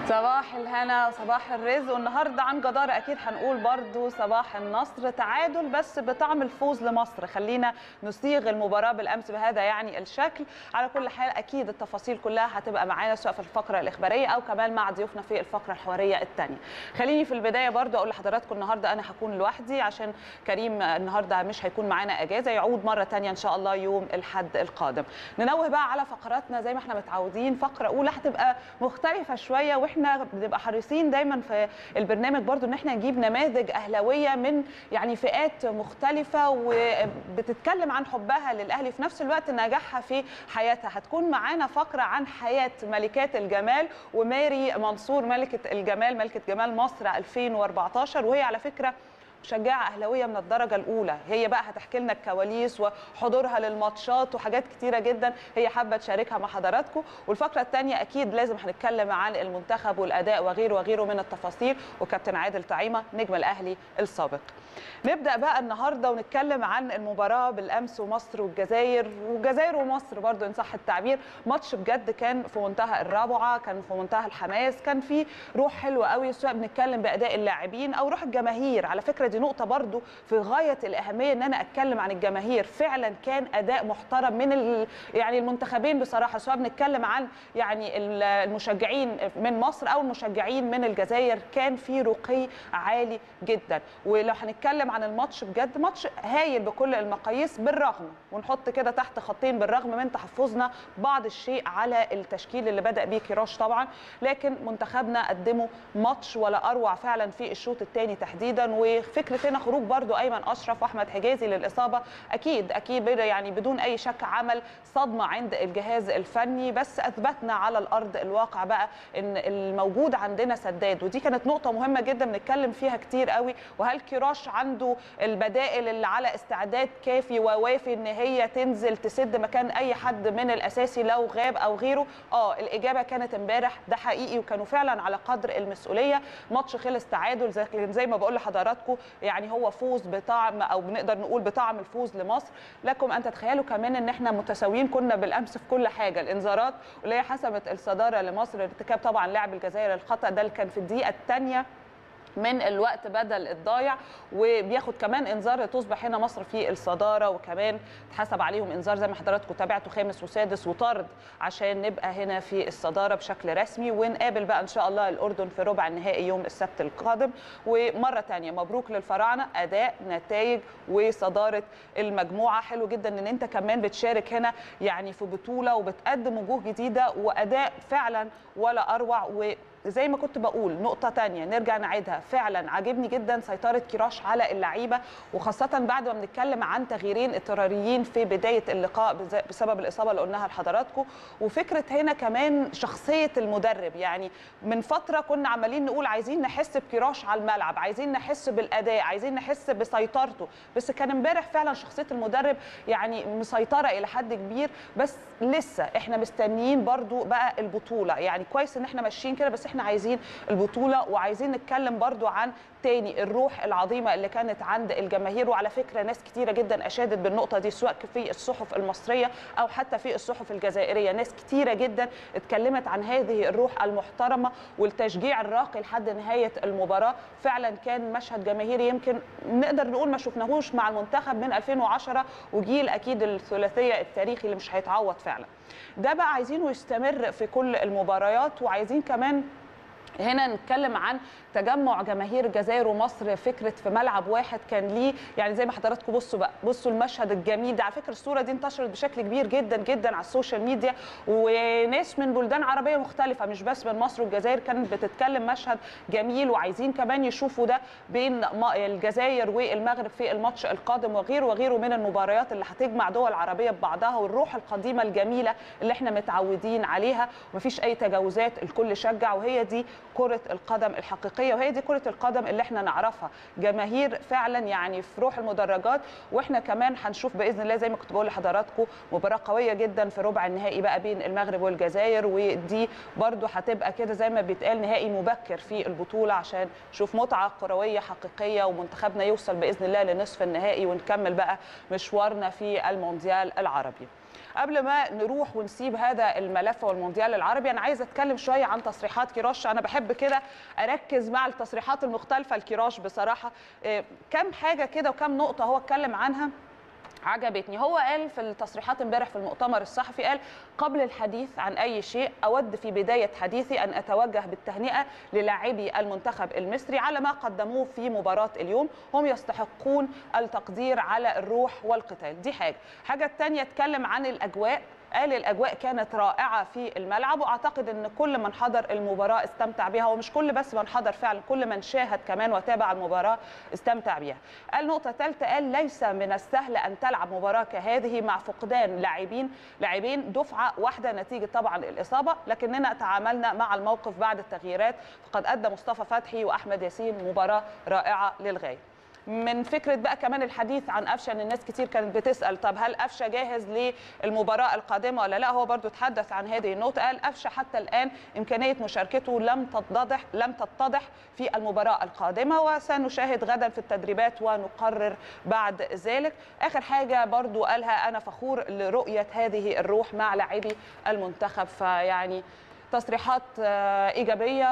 صباح الهنا وصباح الرزق والنهارده عن جدارة اكيد هنقول برضو صباح النصر تعادل بس بطعم الفوز لمصر خلينا نصيغ المباراه بالامس بهذا يعني الشكل على كل حال اكيد التفاصيل كلها هتبقى معانا سواء في الفقره الاخباريه او كمان مع ضيوفنا في الفقره الحواريه الثانيه خليني في البدايه برضو اقول لحضراتكم النهارده انا هكون لوحدي عشان كريم النهارده مش هيكون معانا اجازه يعود مره ثانيه ان شاء الله يوم الاحد القادم ننوه بقى على فقراتنا زي ما احنا متعودين فقره اولى هتبقى مختلفه شويه واحنا بنبقى حريصين دايما في البرنامج برضو ان احنا نجيب نماذج اهلاويه من يعني فئات مختلفه وبتتكلم عن حبها للاهلي في نفس الوقت نجاحها في حياتها هتكون معانا فقره عن حياه ملكات الجمال وماري منصور ملكه الجمال ملكه جمال مصر 2014 وهي على فكره مشجعه اهلاويه من الدرجه الاولى هي بقى هتحكي لنا الكواليس وحضورها للماتشات وحاجات كتيره جدا هي حابه تشاركها مع حضراتكم والفقره الثانيه اكيد لازم هنتكلم عن المنتخب والاداء وغيره وغيره من التفاصيل وكابتن عادل طعيمه نجم الاهلي السابق نبدا بقى النهارده ونتكلم عن المباراه بالامس ومصر والجزائر والجزائر ومصر برضو ان صح التعبير ماتش بجد كان في منتهى الروعه كان في منتهى الحماس كان في روح حلوه قوي سواء بنتكلم باداء اللاعبين او روح الجماهير على فكره دي نقطه برضو في غايه الاهميه ان انا اتكلم عن الجماهير فعلا كان اداء محترم من ال... يعني المنتخبين بصراحه سواء بنتكلم عن يعني المشجعين من مصر او المشجعين من الجزائر كان في رقي عالي جدا ولو هنتكلم عن الماتش بجد ماتش هايل بكل المقاييس بالرغم ونحط كده تحت خطين بالرغم من تحفظنا بعض الشيء على التشكيل اللي بدا بيه كيروش طبعا لكن منتخبنا قدموا ماتش ولا اروع فعلا في الشوط الثاني تحديدا وفكره هنا خروج برضو ايمن اشرف واحمد حجازي للاصابه اكيد اكيد يعني بدون اي شك عمل صدمه عند الجهاز الفني بس اثبتنا على الارض الواقع بقى ان الموجود عندنا سداد ودي كانت نقطه مهمه جدا بنتكلم فيها كتير قوي وهل كيروش عنده البدائل اللي على استعداد كافي ووافي ان هي تنزل تسد مكان اي حد من الاساسي لو غاب او غيره اه الاجابه كانت امبارح ده حقيقي وكانوا فعلا على قدر المسؤوليه ماتش خلص تعادل زي, زي ما بقول لحضراتكم يعني هو فوز بطعم او بنقدر نقول بطعم الفوز لمصر لكم ان تتخيلوا كمان ان احنا متساويين كنا بالامس في كل حاجه الانذارات واللي هي حسمت الصداره لمصر ارتكاب طبعا لاعب الجزائر الخطا ده اللي كان في الدقيقه الثانيه من الوقت بدل الضايع وبياخد كمان انذار تصبح هنا مصر في الصداره وكمان اتحسب عليهم انذار زي ما حضراتكم تابعتوا خامس وسادس وطرد عشان نبقى هنا في الصداره بشكل رسمي ونقابل بقى ان شاء الله الاردن في ربع النهائي يوم السبت القادم ومره ثانيه مبروك للفراعنه اداء نتائج وصداره المجموعه حلو جدا ان انت كمان بتشارك هنا يعني في بطوله وبتقدم وجوه جديده واداء فعلا ولا اروع و زي ما كنت بقول نقطة تانية نرجع نعيدها فعلا عاجبني جدا سيطرة كيروش على اللعيبة وخاصة بعد ما بنتكلم عن تغييرين اضطراريين في بداية اللقاء بسبب الإصابة اللي قلناها لحضراتكم وفكرة هنا كمان شخصية المدرب يعني من فترة كنا عمالين نقول عايزين نحس بكيروش على الملعب عايزين نحس بالأداء عايزين نحس بسيطرته بس كان امبارح فعلا شخصية المدرب يعني مسيطرة إلى حد كبير بس لسه احنا مستنيين برضو بقى البطولة يعني كويس ان احنا ماشيين كده بس احنا عايزين البطوله وعايزين نتكلم برضو عن تاني الروح العظيمه اللي كانت عند الجماهير وعلى فكره ناس كتيره جدا اشادت بالنقطه دي سواء في الصحف المصريه او حتى في الصحف الجزائريه ناس كتيره جدا اتكلمت عن هذه الروح المحترمه والتشجيع الراقي لحد نهايه المباراه فعلا كان مشهد جماهيري يمكن نقدر نقول ما شفناهوش مع المنتخب من 2010 وجيل اكيد الثلاثيه التاريخي اللي مش هيتعوض فعلا ده بقى عايزينه يستمر في كل المباريات وعايزين كمان هنا نتكلم عن تجمع جماهير الجزائر ومصر فكره في ملعب واحد كان ليه يعني زي ما حضراتكم بصوا بقى بصوا المشهد الجميل ده على فكره الصوره دي انتشرت بشكل كبير جدا جدا على السوشيال ميديا وناس من بلدان عربيه مختلفه مش بس من مصر والجزائر كانت بتتكلم مشهد جميل وعايزين كمان يشوفوا ده بين الجزائر والمغرب في الماتش القادم وغيره وغيره من المباريات اللي هتجمع دول عربيه ببعضها والروح القديمه الجميله اللي احنا متعودين عليها ومفيش اي تجاوزات الكل شجع وهي دي كره القدم الحقيقيه وهي دي كره القدم اللي احنا نعرفها جماهير فعلا يعني في روح المدرجات واحنا كمان هنشوف باذن الله زي ما كنت بقول لحضراتكم مباراه قويه جدا في ربع النهائي بقى بين المغرب والجزائر ودي برده هتبقى كده زي ما بيتقال نهائي مبكر في البطوله عشان نشوف متعه كرويه حقيقيه ومنتخبنا يوصل باذن الله لنصف النهائي ونكمل بقى مشوارنا في المونديال العربي قبل ما نروح ونسيب هذا الملف والمونديال العربي انا عايزه اتكلم شويه عن تصريحات كيروش انا بحب كده اركز مع التصريحات المختلفه لكيروش بصراحه كم حاجه كده وكم نقطه هو اتكلم عنها عجبتني هو قال في التصريحات امبارح في المؤتمر الصحفي قال قبل الحديث عن اي شيء اود في بدايه حديثي ان اتوجه بالتهنئه للاعبي المنتخب المصري على ما قدموه في مباراه اليوم هم يستحقون التقدير على الروح والقتال دي حاجه حاجه الثانيه اتكلم عن الاجواء قال الاجواء كانت رائعه في الملعب واعتقد ان كل من حضر المباراه استمتع بها ومش كل بس من حضر فعلا كل من شاهد كمان وتابع المباراه استمتع بها قال نقطه ثالثه قال ليس من السهل ان تلعب مباراه كهذه مع فقدان لاعبين لاعبين دفعه واحده نتيجه طبعا الاصابه لكننا تعاملنا مع الموقف بعد التغييرات فقد ادى مصطفى فتحي واحمد ياسين مباراه رائعه للغايه من فكره بقى كمان الحديث عن قفشه ان الناس كتير كانت بتسال طب هل قفشه جاهز للمباراه القادمه ولا لا هو برضو تحدث عن هذه النقطه قال قفشه حتى الان امكانيه مشاركته لم تتضح لم تتضح في المباراه القادمه وسنشاهد غدا في التدريبات ونقرر بعد ذلك اخر حاجه برضو قالها انا فخور لرؤيه هذه الروح مع لاعبي المنتخب فيعني تصريحات ايجابيه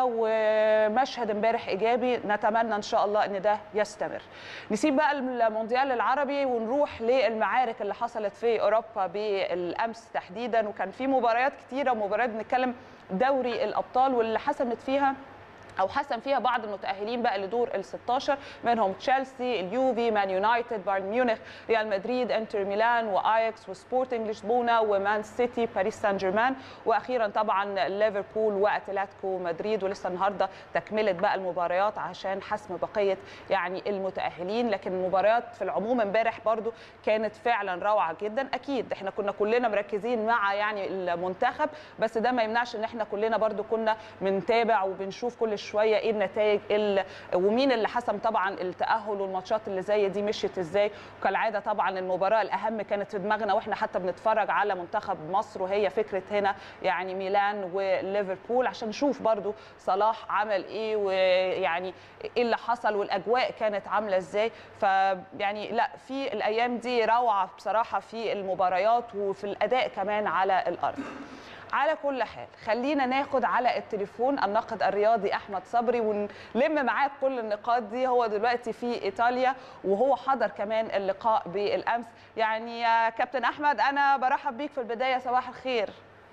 ومشهد امبارح ايجابي نتمنى ان شاء الله ان ده يستمر. نسيب بقى المونديال العربي ونروح للمعارك اللي حصلت في اوروبا بالامس تحديدا وكان في مباريات كتيره ومباريات بنتكلم دوري الابطال واللي حسمت فيها او حسم فيها بعض المتاهلين بقى لدور ال 16 منهم تشيلسي اليوفي مان يونايتد بايرن ميونخ ريال مدريد انتر ميلان واياكس وسبورتنج لشبونه ومان سيتي باريس سان جيرمان واخيرا طبعا ليفربول واتلتيكو مدريد ولسه النهارده تكمله بقى المباريات عشان حسم بقيه يعني المتاهلين لكن المباريات في العموم امبارح برضو كانت فعلا روعه جدا اكيد احنا كنا كلنا مركزين مع يعني المنتخب بس ده ما يمنعش ان احنا كلنا برضو كنا بنتابع وبنشوف كل شويه ايه النتائج إيه ومين اللي حسم طبعا التاهل والماتشات اللي زي دي مشيت ازاي وكالعاده طبعا المباراه الاهم كانت في دماغنا واحنا حتى بنتفرج على منتخب مصر وهي فكره هنا يعني ميلان وليفربول عشان نشوف برضو صلاح عمل ايه ويعني ايه اللي حصل والاجواء كانت عامله ازاي فيعني لا في الايام دي روعه بصراحه في المباريات وفي الاداء كمان على الارض على كل حال خلينا ناخد على التليفون الناقد الرياضي احمد صبري ونلم معاه كل النقاط دي هو دلوقتي في ايطاليا وهو حضر كمان اللقاء بالامس يعني يا كابتن احمد انا برحب بيك في البدايه صباح الخير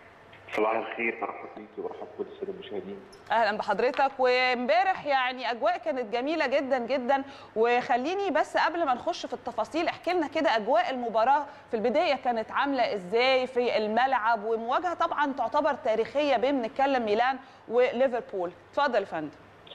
صباح الخير برحب بيكي وبرحب بكل الساده المشاهدين اهلا بحضرتك وامبارح يعني اجواء كانت جميله جدا جدا وخليني بس قبل ما نخش في التفاصيل احكي لنا كده اجواء المباراه في البدايه كانت عامله ازاي في الملعب ومواجهه طبعا تعتبر تاريخيه بين نتكلم ميلان وليفربول اتفضل يا فندم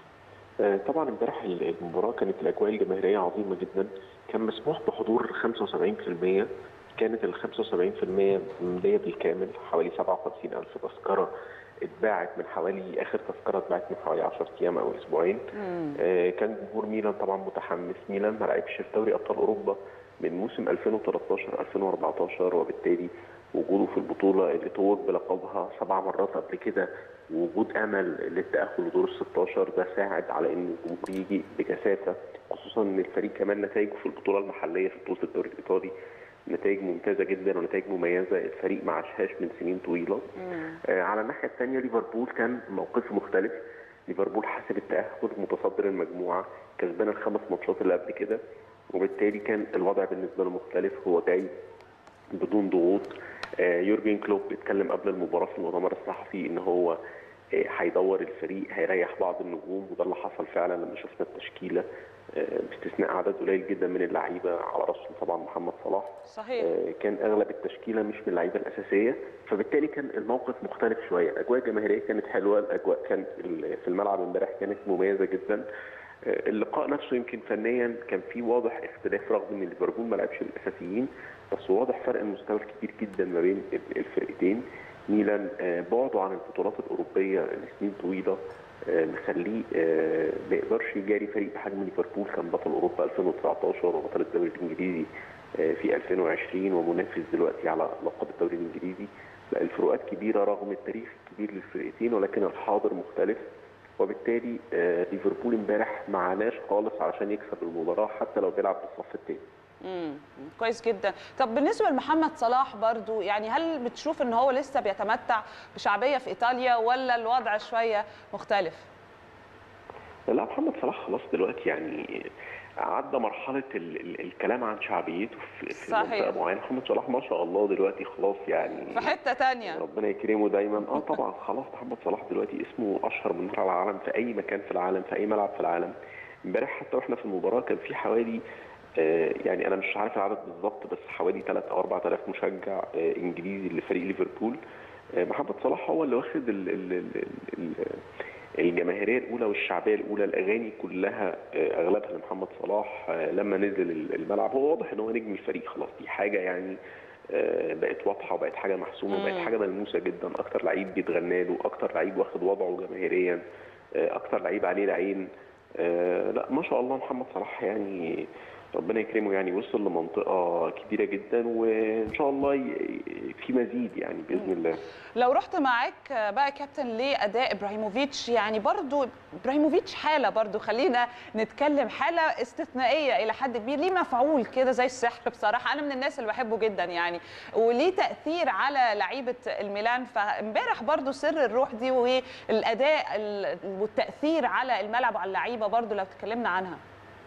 طبعا امبارح المباراه كانت الاجواء الجماهيريه عظيمه جدا كان مسموح بحضور 75% كانت ال 75% ممليه بالكامل حوالي 57 ألف تذكرة اتباعت من حوالي آخر تذكرة اتباعت من حوالي 10 أيام أو أسبوعين آه كان جمهور ميلان طبعا متحمس ميلان ما لعبش في دوري أبطال أوروبا من موسم 2013 2014 وبالتالي وجوده في البطولة اللي توج بلقبها سبع مرات قبل كده ووجود امل للتاهل لدور ال 16 ده ساعد على ان الجمهور يجي بكثافه خصوصا ان الفريق كمان نتائجه في البطوله المحليه في بطوله الدوري الايطالي نتائج ممتازه جدا ونتائج مميزه الفريق ما عاشهاش من سنين طويله آه على الناحيه الثانيه ليفربول كان موقفه مختلف ليفربول حسب التاهل متصدر المجموعه كسبان الخمس ماتشات اللي قبل كده وبالتالي كان الوضع بالنسبه له مختلف هو جاي بدون ضغوط آه يورجن كلوب اتكلم قبل المباراه في المؤتمر الصحفي ان هو هيدور الفريق هيريح بعض النجوم وده اللي حصل فعلا لما شفنا التشكيله باستثناء عدد قليل جدا من اللعيبه على راسهم طبعا محمد صلاح صحيح كان اغلب التشكيله مش من اللعيبه الاساسيه فبالتالي كان الموقف مختلف شويه الاجواء الجماهيريه كانت حلوه الاجواء كانت في الملعب امبارح كانت مميزه جدا اللقاء نفسه يمكن فنيا كان في واضح اختلاف رغم ان ليفربول ما لعبش الاساسيين بس واضح فرق المستوى الكبير جدا ما بين الفرقتين ميلان بعده عن البطولات الاوروبيه لسنين طويله مخليه ما يقدرش يجاري فريق بحجم ليفربول كان بطل اوروبا 2019 وبطل الدوري الانجليزي في 2020 ومنافس دلوقتي على لقب الدوري الانجليزي لا الفروقات كبيره رغم التاريخ الكبير للفرقتين ولكن الحاضر مختلف وبالتالي ليفربول امبارح ما عاناش خالص علشان يكسب المباراه حتى لو بيلعب بالصف الثاني امم كويس جدا طب بالنسبه لمحمد صلاح برضو يعني هل بتشوف ان هو لسه بيتمتع بشعبيه في ايطاليا ولا الوضع شويه مختلف لا محمد صلاح خلاص دلوقتي يعني عدى مرحلة ال ال الكلام عن شعبيته في, في صحيح. منطقة معينة محمد صلاح ما شاء الله دلوقتي خلاص يعني في حته تانية ربنا يكرمه دايما اه طبعا خلاص محمد صلاح دلوقتي اسمه اشهر من نار على العالم في اي مكان في العالم في اي ملعب في العالم امبارح حتى واحنا في المباراة كان في حوالي آه يعني انا مش عارف العدد بالظبط بس حوالي 3 او 4000 مشجع آه انجليزي لفريق ليفربول آه محمد صلاح هو اللي واخد ال ال ال ال الجماهيريه الاولى والشعبيه الاولى الاغاني كلها آه، اغلبها لمحمد صلاح آه، لما نزل الملعب هو واضح ان هو نجم الفريق خلاص دي حاجه يعني آه، بقت واضحه وبقت حاجه محسومه وبقت مم. حاجه ملموسه جدا اكتر لعيب بيتغنى له اكتر لعيب واخد وضعه جماهيريا آه، اكتر لعيب عليه العين آه، لا ما شاء الله محمد صلاح يعني ربنا يكرمه يعني وصل لمنطقه كبيره جدا وان شاء الله ي- في مزيد يعني باذن الله لو رحت معاك بقى كابتن لاداء ابراهيموفيتش يعني برضو ابراهيموفيتش حاله برضو خلينا نتكلم حاله استثنائيه الى حد كبير ليه مفعول كده زي السحر بصراحه انا من الناس اللي بحبه جدا يعني وليه تاثير على لعيبه الميلان فامبارح برضو سر الروح دي والاداء ال- والتاثير على الملعب وعلى اللعيبه برضو لو تكلمنا عنها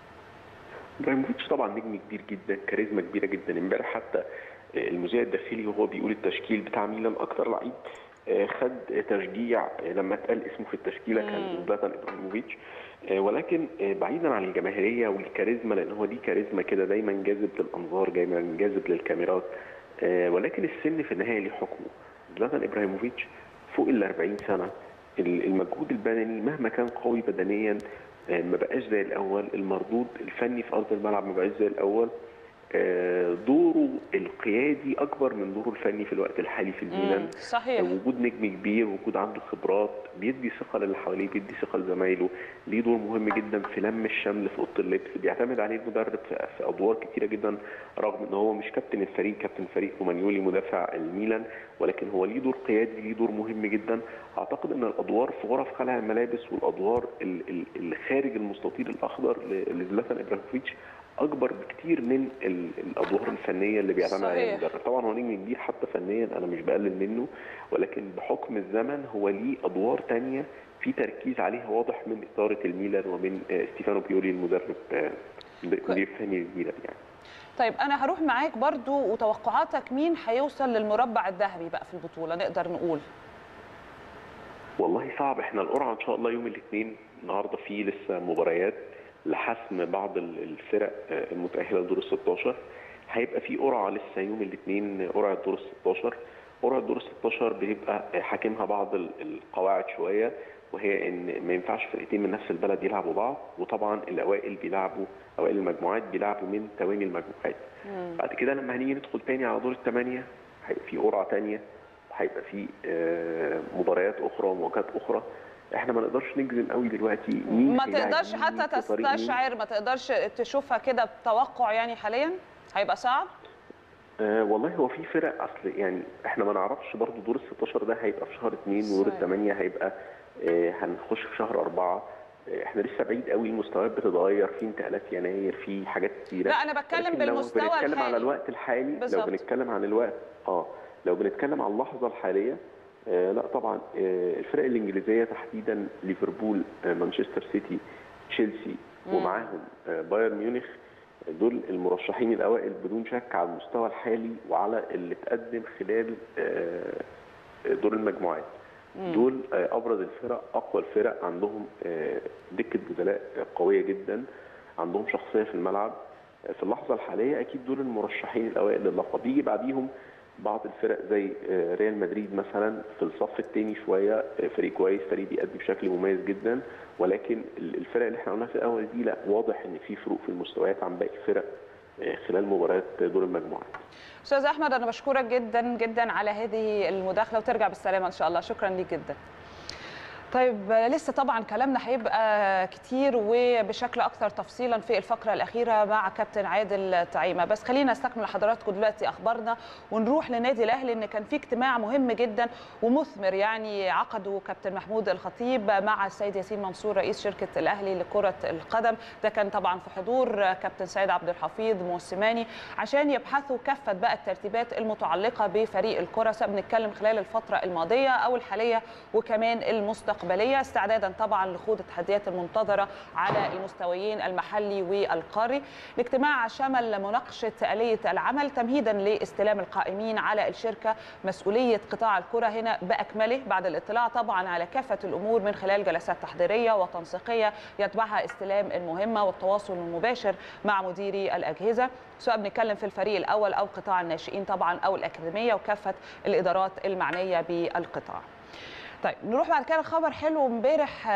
ابراهيموفيتش طبعا نجم كبير جدا كاريزما كبيره جدا امبارح حتى المذيع الداخلي وهو بيقول التشكيل بتاع ميلان اكتر لعيب آه، خد تشجيع آه، لما اتقال اسمه في التشكيله كان مم. زلاتان ابراهيموفيتش آه، ولكن آه، بعيدا عن الجماهيريه والكاريزما لان هو دي كاريزما كده دايما جاذب للانظار دايما جاذب للكاميرات آه، ولكن السن في النهايه ليه حكمه زلاتان ابراهيموفيتش فوق ال 40 سنه ال- المجهود البدني مهما كان قوي بدنيا آه، ما بقاش زي الاول المردود الفني في ارض الملعب ما بقاش زي الاول آه، دوره القيادي اكبر من دوره الفني في الوقت الحالي في الميلان مم، صحيح وجود نجم كبير وجود عنده خبرات بيدي ثقه للي حواليه بيدي ثقه لزمايله ليه دور مهم جدا في لم الشمل في اوضه اللبس بيعتمد عليه المدرب في في ادوار كتيره جدا رغم ان هو مش كابتن الفريق كابتن فريق رومانيولي مدافع الميلان ولكن هو ليه دور قيادي ليه دور مهم جدا اعتقد ان الادوار في غرف خلع الملابس والادوار ال- ال- اللي خارج المستطيل الاخضر ل- لزلاتان ابراهيموفيتش اكبر بكتير من ال- الادوار الفنيه اللي بيعتمد عليها صحيح. المدرب طبعا هو نجم كبير حتى فنيا انا مش بقلل منه ولكن بحكم الزمن هو ليه ادوار تانية في تركيز عليها واضح من اداره الميلان ومن آه، ستيفانو بيولي المدرب آه، مدير فني الميلان يعني طيب انا هروح معاك برضو وتوقعاتك مين هيوصل للمربع الذهبي بقى في البطوله نقدر نقول والله صعب احنا القرعه ان شاء الله يوم الاثنين النهارده في لسه مباريات لحسم بعض ال- الفرق آه، المتاهله لدور ال 16 هيبقى في قرعه لسه يوم الاثنين قرعه دور ال 16 قرعه دور ال 16 بيبقى آه، حاكمها بعض ال- القواعد شويه وهي ان ما ينفعش فرقتين من نفس البلد يلعبوا بعض وطبعا الاوائل بيلعبوا اوائل المجموعات بيلعبوا من تواني المجموعات بعد كده لما هنيجي ندخل تاني على دور الثمانيه هيبقى في قرعه تانيه هيبقى في آه، مباريات اخرى ومواجهات اخرى احنا ما نقدرش نجزم قوي دلوقتي مين ما هيلاعب تقدرش مين حتى في طريق مين. تستشعر ما تقدرش تشوفها كده بتوقع يعني حاليا هيبقى صعب آه والله هو في فرق اصل يعني احنا ما نعرفش برضو دور ال 16 ده هيبقى في شهر 2 ودور صحيح. الثمانيه هيبقى آه هنخش في شهر أربعة آه احنا لسه بعيد قوي المستويات بتتغير في انتقالات يناير في حاجات كتيره لا انا بتكلم ولكن لو بالمستوى بنتكلم الحالي على الوقت الحالي بالظبط. لو بنتكلم عن الوقت اه لو بنتكلم عن اللحظه الحاليه آه لا طبعا آه الفرق الانجليزيه تحديدا ليفربول آه مانشستر سيتي تشيلسي مم. ومعاهم آه بايرن ميونخ دول المرشحين الاوائل بدون شك على المستوى الحالي وعلى اللي اتقدم خلال آه، دور المجموعات مم. دول آه، ابرز الفرق اقوى الفرق عندهم آه، دكه بدلاء قويه جدا عندهم شخصيه في الملعب آه، في اللحظه الحاليه اكيد دول المرشحين الاوائل للقب يجي بعديهم بعض الفرق زي آه، ريال مدريد مثلا في الصف الثاني شويه آه، فريق كويس فريق بيأدي بشكل مميز جدا ولكن ال- الفرق اللي احنا قلناها في الاول دي لا واضح ان في فروق في المستويات عن باقي الفرق آه، خلال مباريات دور المجموعات استاذ احمد انا بشكرك جدا جدا على هذه المداخله وترجع بالسلامه ان شاء الله شكرا ليك جدا طيب لسه طبعا كلامنا هيبقى كتير وبشكل اكثر تفصيلا في الفقره الاخيره مع كابتن عادل تعيمه بس خلينا نستكمل لحضراتكم دلوقتي اخبارنا ونروح لنادي الاهلي ان كان في اجتماع مهم جدا ومثمر يعني عقده كابتن محمود الخطيب مع السيد ياسين منصور رئيس شركه الاهلي لكره القدم ده كان طبعا في حضور كابتن سيد عبد الحفيظ موسيماني عشان يبحثوا كافه بقى الترتيبات المتعلقه بفريق الكره سواء بنتكلم خلال الفتره الماضيه او الحاليه وكمان المستقبليه المستقبليه استعدادا طبعا لخوض التحديات المنتظره على المستويين المحلي والقاري. الاجتماع شمل مناقشه اليه العمل تمهيدا لاستلام القائمين على الشركه مسؤوليه قطاع الكره هنا باكمله بعد الاطلاع طبعا على كافه الامور من خلال جلسات تحضيريه وتنسيقيه يتبعها استلام المهمه والتواصل المباشر مع مديري الاجهزه سواء بنتكلم في الفريق الاول او قطاع الناشئين طبعا او الاكاديميه وكافه الادارات المعنيه بالقطاع. طيب نروح بعد كده خبر حلو امبارح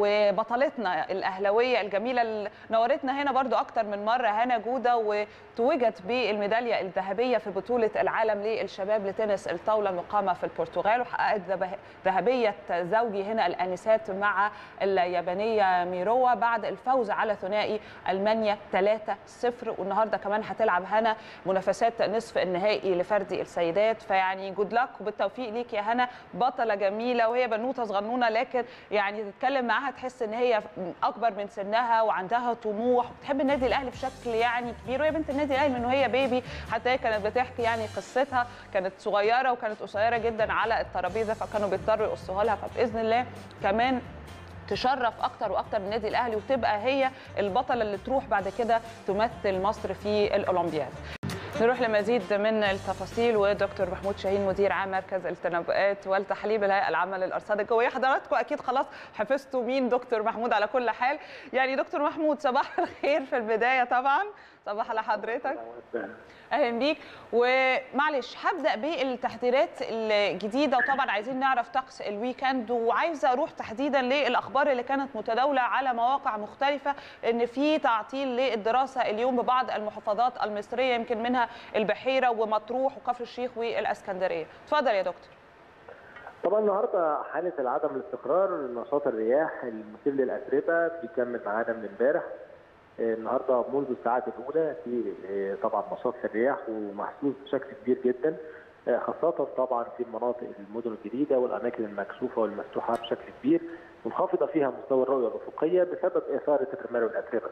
وبطلتنا الاهلاويه الجميله اللي نورتنا هنا برضو اكتر من مره هنا جوده وتوجت بالميداليه الذهبيه في بطوله العالم للشباب لتنس الطاوله المقامه في البرتغال وحققت ذهبيه زوجي هنا الانسات مع اليابانيه ميروا بعد الفوز على ثنائي المانيا 3-0 والنهارده كمان هتلعب هنا منافسات نصف النهائي لفردي السيدات فيعني جود لك وبالتوفيق ليك يا هنا بطله جميله وهي بنوته صغنونه لكن يعني تتكلم معاها تحس ان هي اكبر من سنها وعندها طموح وبتحب النادي الاهلي بشكل يعني كبير وهي بنت النادي الاهلي من وهي بيبي حتى هي كانت بتحكي يعني قصتها كانت صغيره وكانت قصيره جدا على الترابيزه فكانوا بيضطروا يقصوها لها فباذن الله كمان تشرف اكتر واكتر النادي الاهلي وتبقى هي البطله اللي تروح بعد كده تمثل مصر في الاولمبياد نروح لمزيد من التفاصيل ودكتور محمود شاهين مدير عام مركز التنبؤات والتحليل بالهيئه العامه للارصاد الجويه حضراتكم اكيد خلاص حفظتوا مين دكتور محمود على كل حال يعني دكتور محمود صباح الخير في البدايه طبعا صباح على حضرتك اهلا بيك ومعلش هبدا بالتحذيرات الجديده وطبعا عايزين نعرف طقس الويكند وعايزه اروح تحديدا للاخبار اللي كانت متداوله على مواقع مختلفه ان في تعطيل للدراسه اليوم ببعض المحافظات المصريه يمكن منها البحيره ومطروح وكفر الشيخ والاسكندريه اتفضل يا دكتور طبعا النهارده حاله العدم الاستقرار نشاط الرياح المثير للاتربه بيكمل معانا من امبارح النهارده منذ الساعات الاولى في طبعا نشاط في الرياح ومحسوس بشكل كبير جدا خاصه طبعا في مناطق المدن الجديده والاماكن المكشوفه والمفتوحه بشكل كبير منخفضه فيها مستوى الرؤيه الافقيه بسبب اثاره الرمال والاتربه.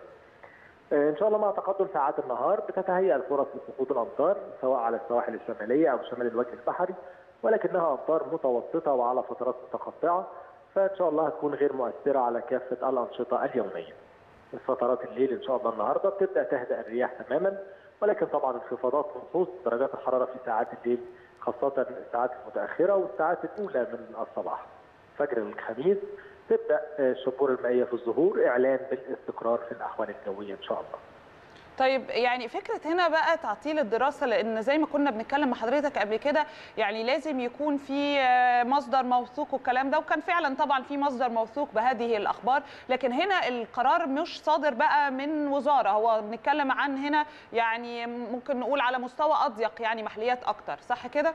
ان شاء الله مع تقدم ساعات النهار بتتهيأ الفرص لسقوط الامطار سواء على السواحل الشماليه او شمال الوجه البحري ولكنها امطار متوسطه وعلى فترات متقطعه فان شاء الله هتكون غير مؤثره على كافه الانشطه اليوميه. فترات الليل ان شاء الله النهارده بتبدا تهدأ الرياح تماما ولكن طبعا انخفاضات نصوص درجات الحراره في ساعات الليل خاصه الساعات المتاخره والساعات الاولى من الصباح. فجر الخميس تبدا الشبور المائيه في الظهور اعلان بالاستقرار في الاحوال الجويه ان شاء الله. طيب يعني فكره هنا بقى تعطيل الدراسه لان زي ما كنا بنتكلم مع حضرتك قبل كده يعني لازم يكون في مصدر موثوق والكلام ده وكان فعلا طبعا في مصدر موثوق بهذه الاخبار لكن هنا القرار مش صادر بقى من وزاره هو بنتكلم عن هنا يعني ممكن نقول على مستوى اضيق يعني محليات اكتر صح كده؟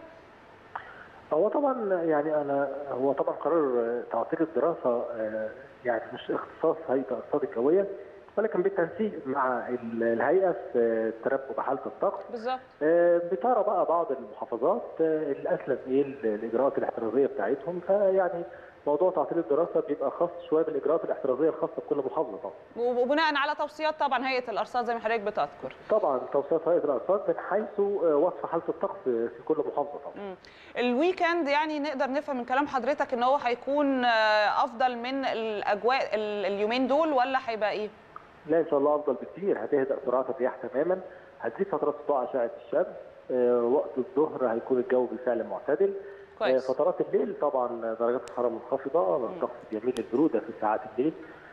هو طبعا يعني انا هو طبعا قرار تعطيل الدراسه يعني مش اختصاص هيئه الارصاد الجويه ولكن بالتنسيق مع الهيئه في تربو بحاله الطقس بالظبط بترى بقى بعض المحافظات الاسلم ايه الاجراءات الاحترازيه بتاعتهم فيعني موضوع تعطيل الدراسه بيبقى خاص شويه بالاجراءات الاحترازيه الخاصه بكل محافظه طبعا. وبناء على توصيات طبعا هيئه الارصاد زي ما حضرتك بتذكر. طبعا توصيات هيئه الارصاد من حيث وصف حاله الطقس في كل محافظه طبعا. مم. الويكند يعني نقدر نفهم من كلام حضرتك ان هو هيكون افضل من الاجواء اليومين دول ولا هيبقى ايه؟ لا ان شاء الله افضل بكثير هتهدأ سرعات الرياح تماما هتزيد فترات سطوع اشعه الشمس وقت الظهر هيكون الجو بالفعل معتدل كويس. فترات الليل طبعا درجات الحراره منخفضه الطقس بيميل للبروده في ساعات الليل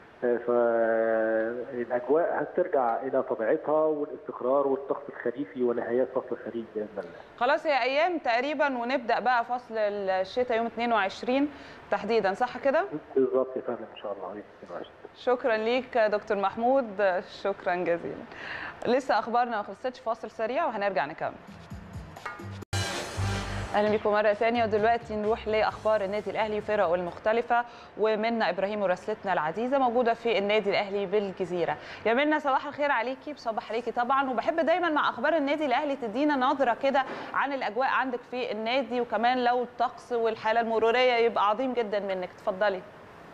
فالاجواء هترجع الى طبيعتها والاستقرار والطقس الخريفي ونهايات فصل الخريف باذن الله. خلاص هي ايام تقريبا ونبدا بقى فصل الشتاء يوم 22 تحديدا صح كده؟ بالظبط يا فندم ان شاء الله 22 شكرا ليك دكتور محمود شكرا جزيلا. لسه اخبارنا ما خلصتش فاصل سريع وهنرجع نكمل. اهلا بكم مره ثانيه ودلوقتي نروح لاخبار النادي الاهلي وفرقه المختلفه ومنى ابراهيم مراسلتنا العزيزه موجوده في النادي الاهلي بالجزيره يا منى صباح الخير عليكي بصباح عليكي طبعا وبحب دايما مع اخبار النادي الاهلي تدينا نظره كده عن الاجواء عندك في النادي وكمان لو الطقس والحاله المروريه يبقى عظيم جدا منك اتفضلي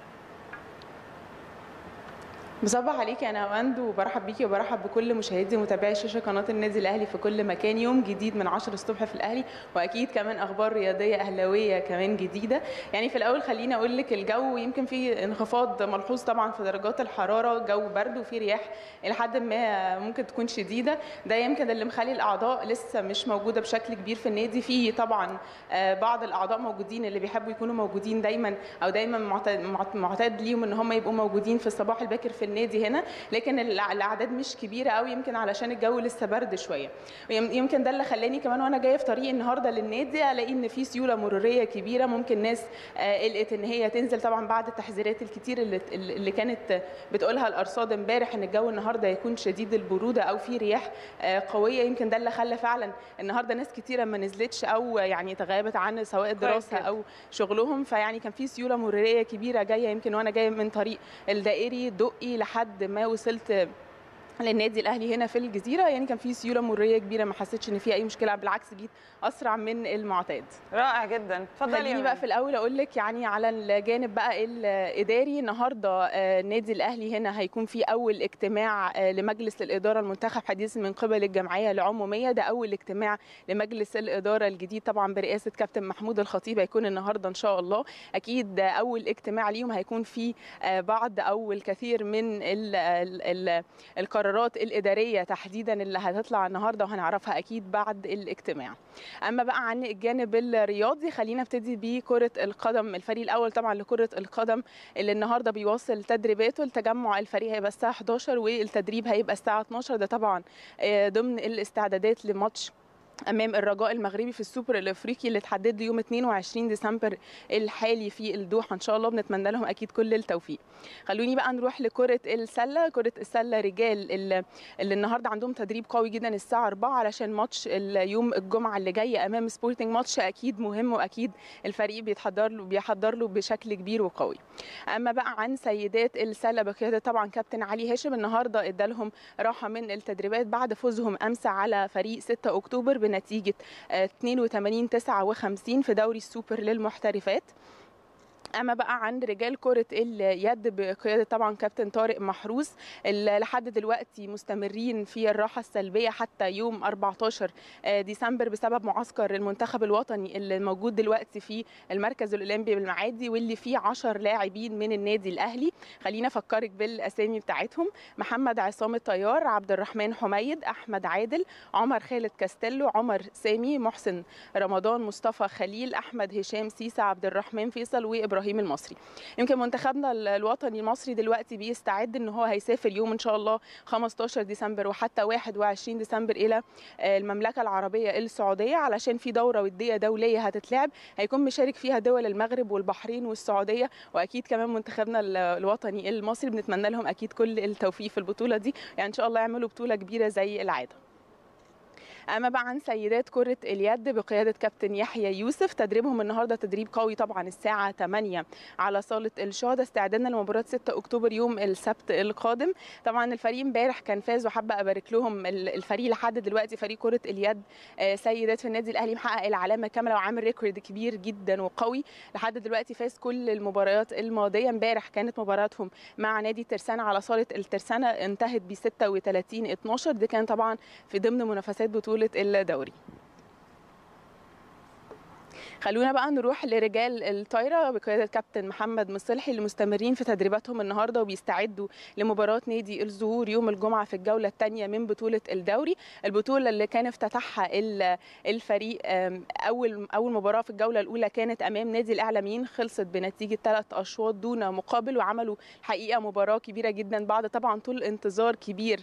بصبح عليكي انا وند وبرحب بيكي وبرحب بكل مشاهدي ومتابعي شاشه قناه النادي الاهلي في كل مكان يوم جديد من 10 الصبح في الاهلي واكيد كمان اخبار رياضيه اهلاويه كمان جديده يعني في الاول خليني اقول لك الجو يمكن في انخفاض ملحوظ طبعا في درجات الحراره جو برد وفي رياح الى حد ما ممكن تكون شديده ده يمكن اللي مخلي الاعضاء لسه مش موجوده بشكل كبير في النادي في طبعا بعض الاعضاء موجودين اللي بيحبوا يكونوا موجودين دايما او دايما معتاد ليهم ان هم يبقوا موجودين في الصباح الباكر في النادي هنا لكن الاعداد مش كبيره قوي يمكن علشان الجو لسه برد شويه يمكن ده اللي خلاني كمان وانا جايه في طريق النهارده للنادي الاقي ان في سيوله مروريه كبيره ممكن ناس قلقت ان هي تنزل طبعا بعد التحذيرات الكتير اللي اللي كانت بتقولها الارصاد امبارح ان الجو النهارده يكون شديد البروده او في رياح قويه يمكن ده اللي خلى فعلا النهارده ناس كتيره ما نزلتش او يعني تغيبت عن سواء الدراسه او شغلهم فيعني كان في سيوله مروريه كبيره جايه يمكن وانا جايه من طريق الدائري دقي لحد ما وصلت للنادي الاهلي هنا في الجزيره يعني كان في سيوله مروريه كبيره ما حسيتش ان في اي مشكله بالعكس جيت اسرع من المعتاد رائع جدا اتفضلي خليني بقى في الاول اقول لك يعني على الجانب بقى الاداري النهارده النادي الاهلي هنا هيكون في اول اجتماع لمجلس الاداره المنتخب حديث من قبل الجمعيه العموميه ده اول اجتماع لمجلس الاداره الجديد طبعا برئاسه كابتن محمود الخطيب هيكون النهارده ان شاء الله اكيد اول اجتماع ليهم هيكون في بعض او الكثير من ال ال القرارات القرارات الاداريه تحديدا اللي هتطلع النهارده وهنعرفها اكيد بعد الاجتماع. اما بقى عن الجانب الرياضي خلينا نبتدي بكره القدم الفريق الاول طبعا لكره القدم اللي النهارده بيواصل تدريباته التجمع الفريق هيبقى الساعه 11 والتدريب هيبقى الساعه 12 ده طبعا ضمن الاستعدادات لماتش امام الرجاء المغربي في السوبر الافريقي اللي اتحدد له يوم 22 ديسمبر الحالي في الدوحه ان شاء الله بنتمنى لهم اكيد كل التوفيق خلوني بقى نروح لكره السله كره السله رجال اللي, اللي النهارده عندهم تدريب قوي جدا الساعه 4 علشان ماتش يوم الجمعه اللي جاي امام سبورتنج ماتش اكيد مهم واكيد الفريق بيتحضر له بيحضر له بشكل كبير وقوي اما بقى عن سيدات السله بقياده طبعا كابتن علي هاشم النهارده ادالهم راحه من التدريبات بعد فوزهم امس على فريق 6 اكتوبر بنتيجه 82 59 في دوري السوبر للمحترفات اما بقى عن رجال كره اليد بقياده طبعا كابتن طارق محروس اللي لحد دلوقتي مستمرين في الراحه السلبيه حتى يوم 14 ديسمبر بسبب معسكر المنتخب الوطني اللي موجود دلوقتي في المركز الاولمبي بالمعادي واللي فيه 10 لاعبين من النادي الاهلي خلينا افكرك بالاسامي بتاعتهم محمد عصام الطيار عبد الرحمن حميد احمد عادل عمر خالد كاستيلو عمر سامي محسن رمضان مصطفى خليل احمد هشام سيسا عبد الرحمن فيصل وابراهيم ابراهيم المصري يمكن منتخبنا الوطني المصري دلوقتي بيستعد ان هو هيسافر يوم ان شاء الله 15 ديسمبر وحتى 21 ديسمبر الى المملكه العربيه السعوديه علشان في دوره وديه دوليه هتتلعب هيكون مشارك فيها دول المغرب والبحرين والسعوديه واكيد كمان منتخبنا الوطني المصري بنتمنى لهم اكيد كل التوفيق في البطوله دي يعني ان شاء الله يعملوا بطوله كبيره زي العاده اما بقى عن سيدات كره اليد بقياده كابتن يحيى يوسف تدريبهم النهارده تدريب قوي طبعا الساعه 8 على صاله الشهداء استعدادنا لمباراه 6 اكتوبر يوم السبت القادم طبعا الفريق امبارح كان فاز وحابه ابارك لهم الفريق لحد دلوقتي فريق كره اليد سيدات في النادي الاهلي محقق العلامه كامله وعامل ريكورد كبير جدا وقوي لحد دلوقتي فاز كل المباريات الماضيه امبارح كانت مباراتهم مع نادي ترسانه على صاله الترسانه انتهت ب 36 12 دي كان طبعا في ضمن منافسات بطوله الدوري خلونا بقى نروح لرجال الطايره بقياده كابتن محمد مصلحي اللي مستمرين في تدريباتهم النهارده وبيستعدوا لمباراه نادي الزهور يوم الجمعه في الجوله الثانيه من بطوله الدوري البطوله اللي كان افتتحها الفريق اول اول مباراه في الجوله الاولى كانت امام نادي الاعلاميين خلصت بنتيجه ثلاث اشواط دون مقابل وعملوا حقيقه مباراه كبيره جدا بعد طبعا طول انتظار كبير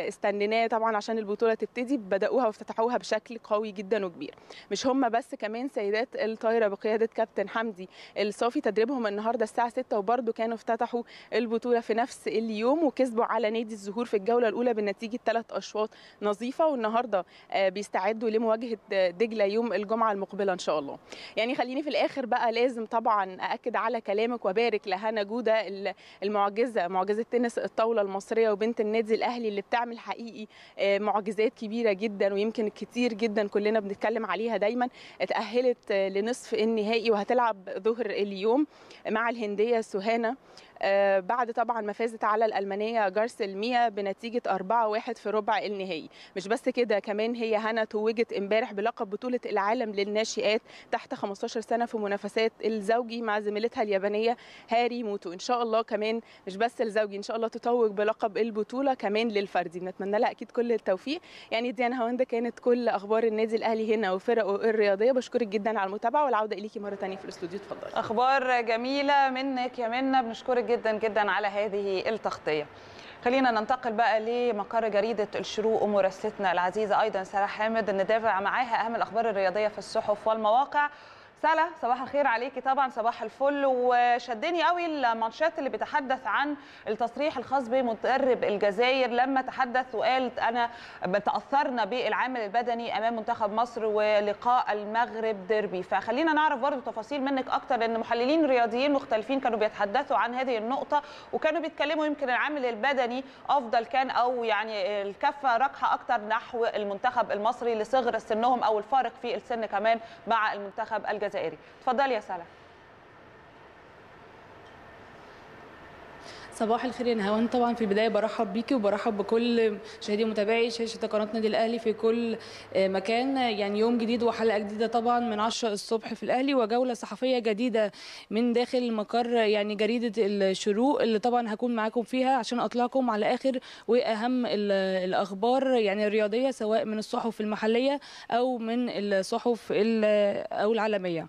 استنيناه طبعا عشان البطوله تبتدي بداوها وافتتحوها بشكل قوي جدا وكبير مش هم بس كمان للسيدات الطايره بقياده كابتن حمدي الصافي تدريبهم النهارده الساعه 6 وبرده كانوا افتتحوا البطوله في نفس اليوم وكسبوا على نادي الزهور في الجوله الاولى بنتيجه ثلاث اشواط نظيفه والنهارده بيستعدوا لمواجهه دجله يوم الجمعه المقبله ان شاء الله يعني خليني في الاخر بقى لازم طبعا ااكد على كلامك وبارك لهنا جوده المعجزه معجزه تنس الطاوله المصريه وبنت النادي الاهلي اللي بتعمل حقيقي معجزات كبيره جدا ويمكن كتير جدا كلنا بنتكلم عليها دايما اتاهلت لنصف النهائي وهتلعب ظهر اليوم مع الهنديه سهانه آه بعد طبعا ما فازت على الالمانيه جارسل ميا بنتيجه 4-1 في ربع النهائي مش بس كده كمان هي هنا توجت امبارح بلقب بطوله العالم للناشئات تحت 15 سنه في منافسات الزوجي مع زميلتها اليابانيه هاري موتو ان شاء الله كمان مش بس الزوجي ان شاء الله تتوج بلقب البطوله كمان للفردي بنتمنى لها اكيد كل التوفيق يعني ديانا هوندا كانت كل اخبار النادي الاهلي هنا وفرقه الرياضيه بشكرك جدا على المتابعه والعوده اليكي مره ثانيه في الاستوديو اتفضلي اخبار جميله منك يا منى بنشكرك جدا جدا على هذه التغطيه خلينا ننتقل بقى لمقر جريدة الشروق ومراسلتنا العزيزة أيضا سارة حامد ندافع معاها أهم الأخبار الرياضية في الصحف والمواقع سلا صباح الخير عليكي طبعا صباح الفل وشدني قوي المانشات اللي بتحدث عن التصريح الخاص بمدرب الجزائر لما تحدث وقال انا تاثرنا بالعامل البدني امام منتخب مصر ولقاء المغرب ديربي فخلينا نعرف برضو تفاصيل منك اكتر لان محللين رياضيين مختلفين كانوا بيتحدثوا عن هذه النقطه وكانوا بيتكلموا يمكن العامل البدني افضل كان او يعني الكفه راجحه اكتر نحو المنتخب المصري لصغر سنهم او الفارق في السن كمان مع المنتخب الجزائري الجزائري اتفضلي يا سلا صباح الخير يا نهاوند طبعا في البدايه برحب بيكي وبرحب بكل مشاهدي ومتابعي شاشه قناه نادي الاهلي في كل مكان يعني يوم جديد وحلقه جديده طبعا من 10 الصبح في الاهلي وجوله صحفيه جديده من داخل مقر يعني جريده الشروق اللي طبعا هكون معاكم فيها عشان اطلعكم على اخر واهم الاخبار يعني الرياضيه سواء من الصحف المحليه او من الصحف او العالميه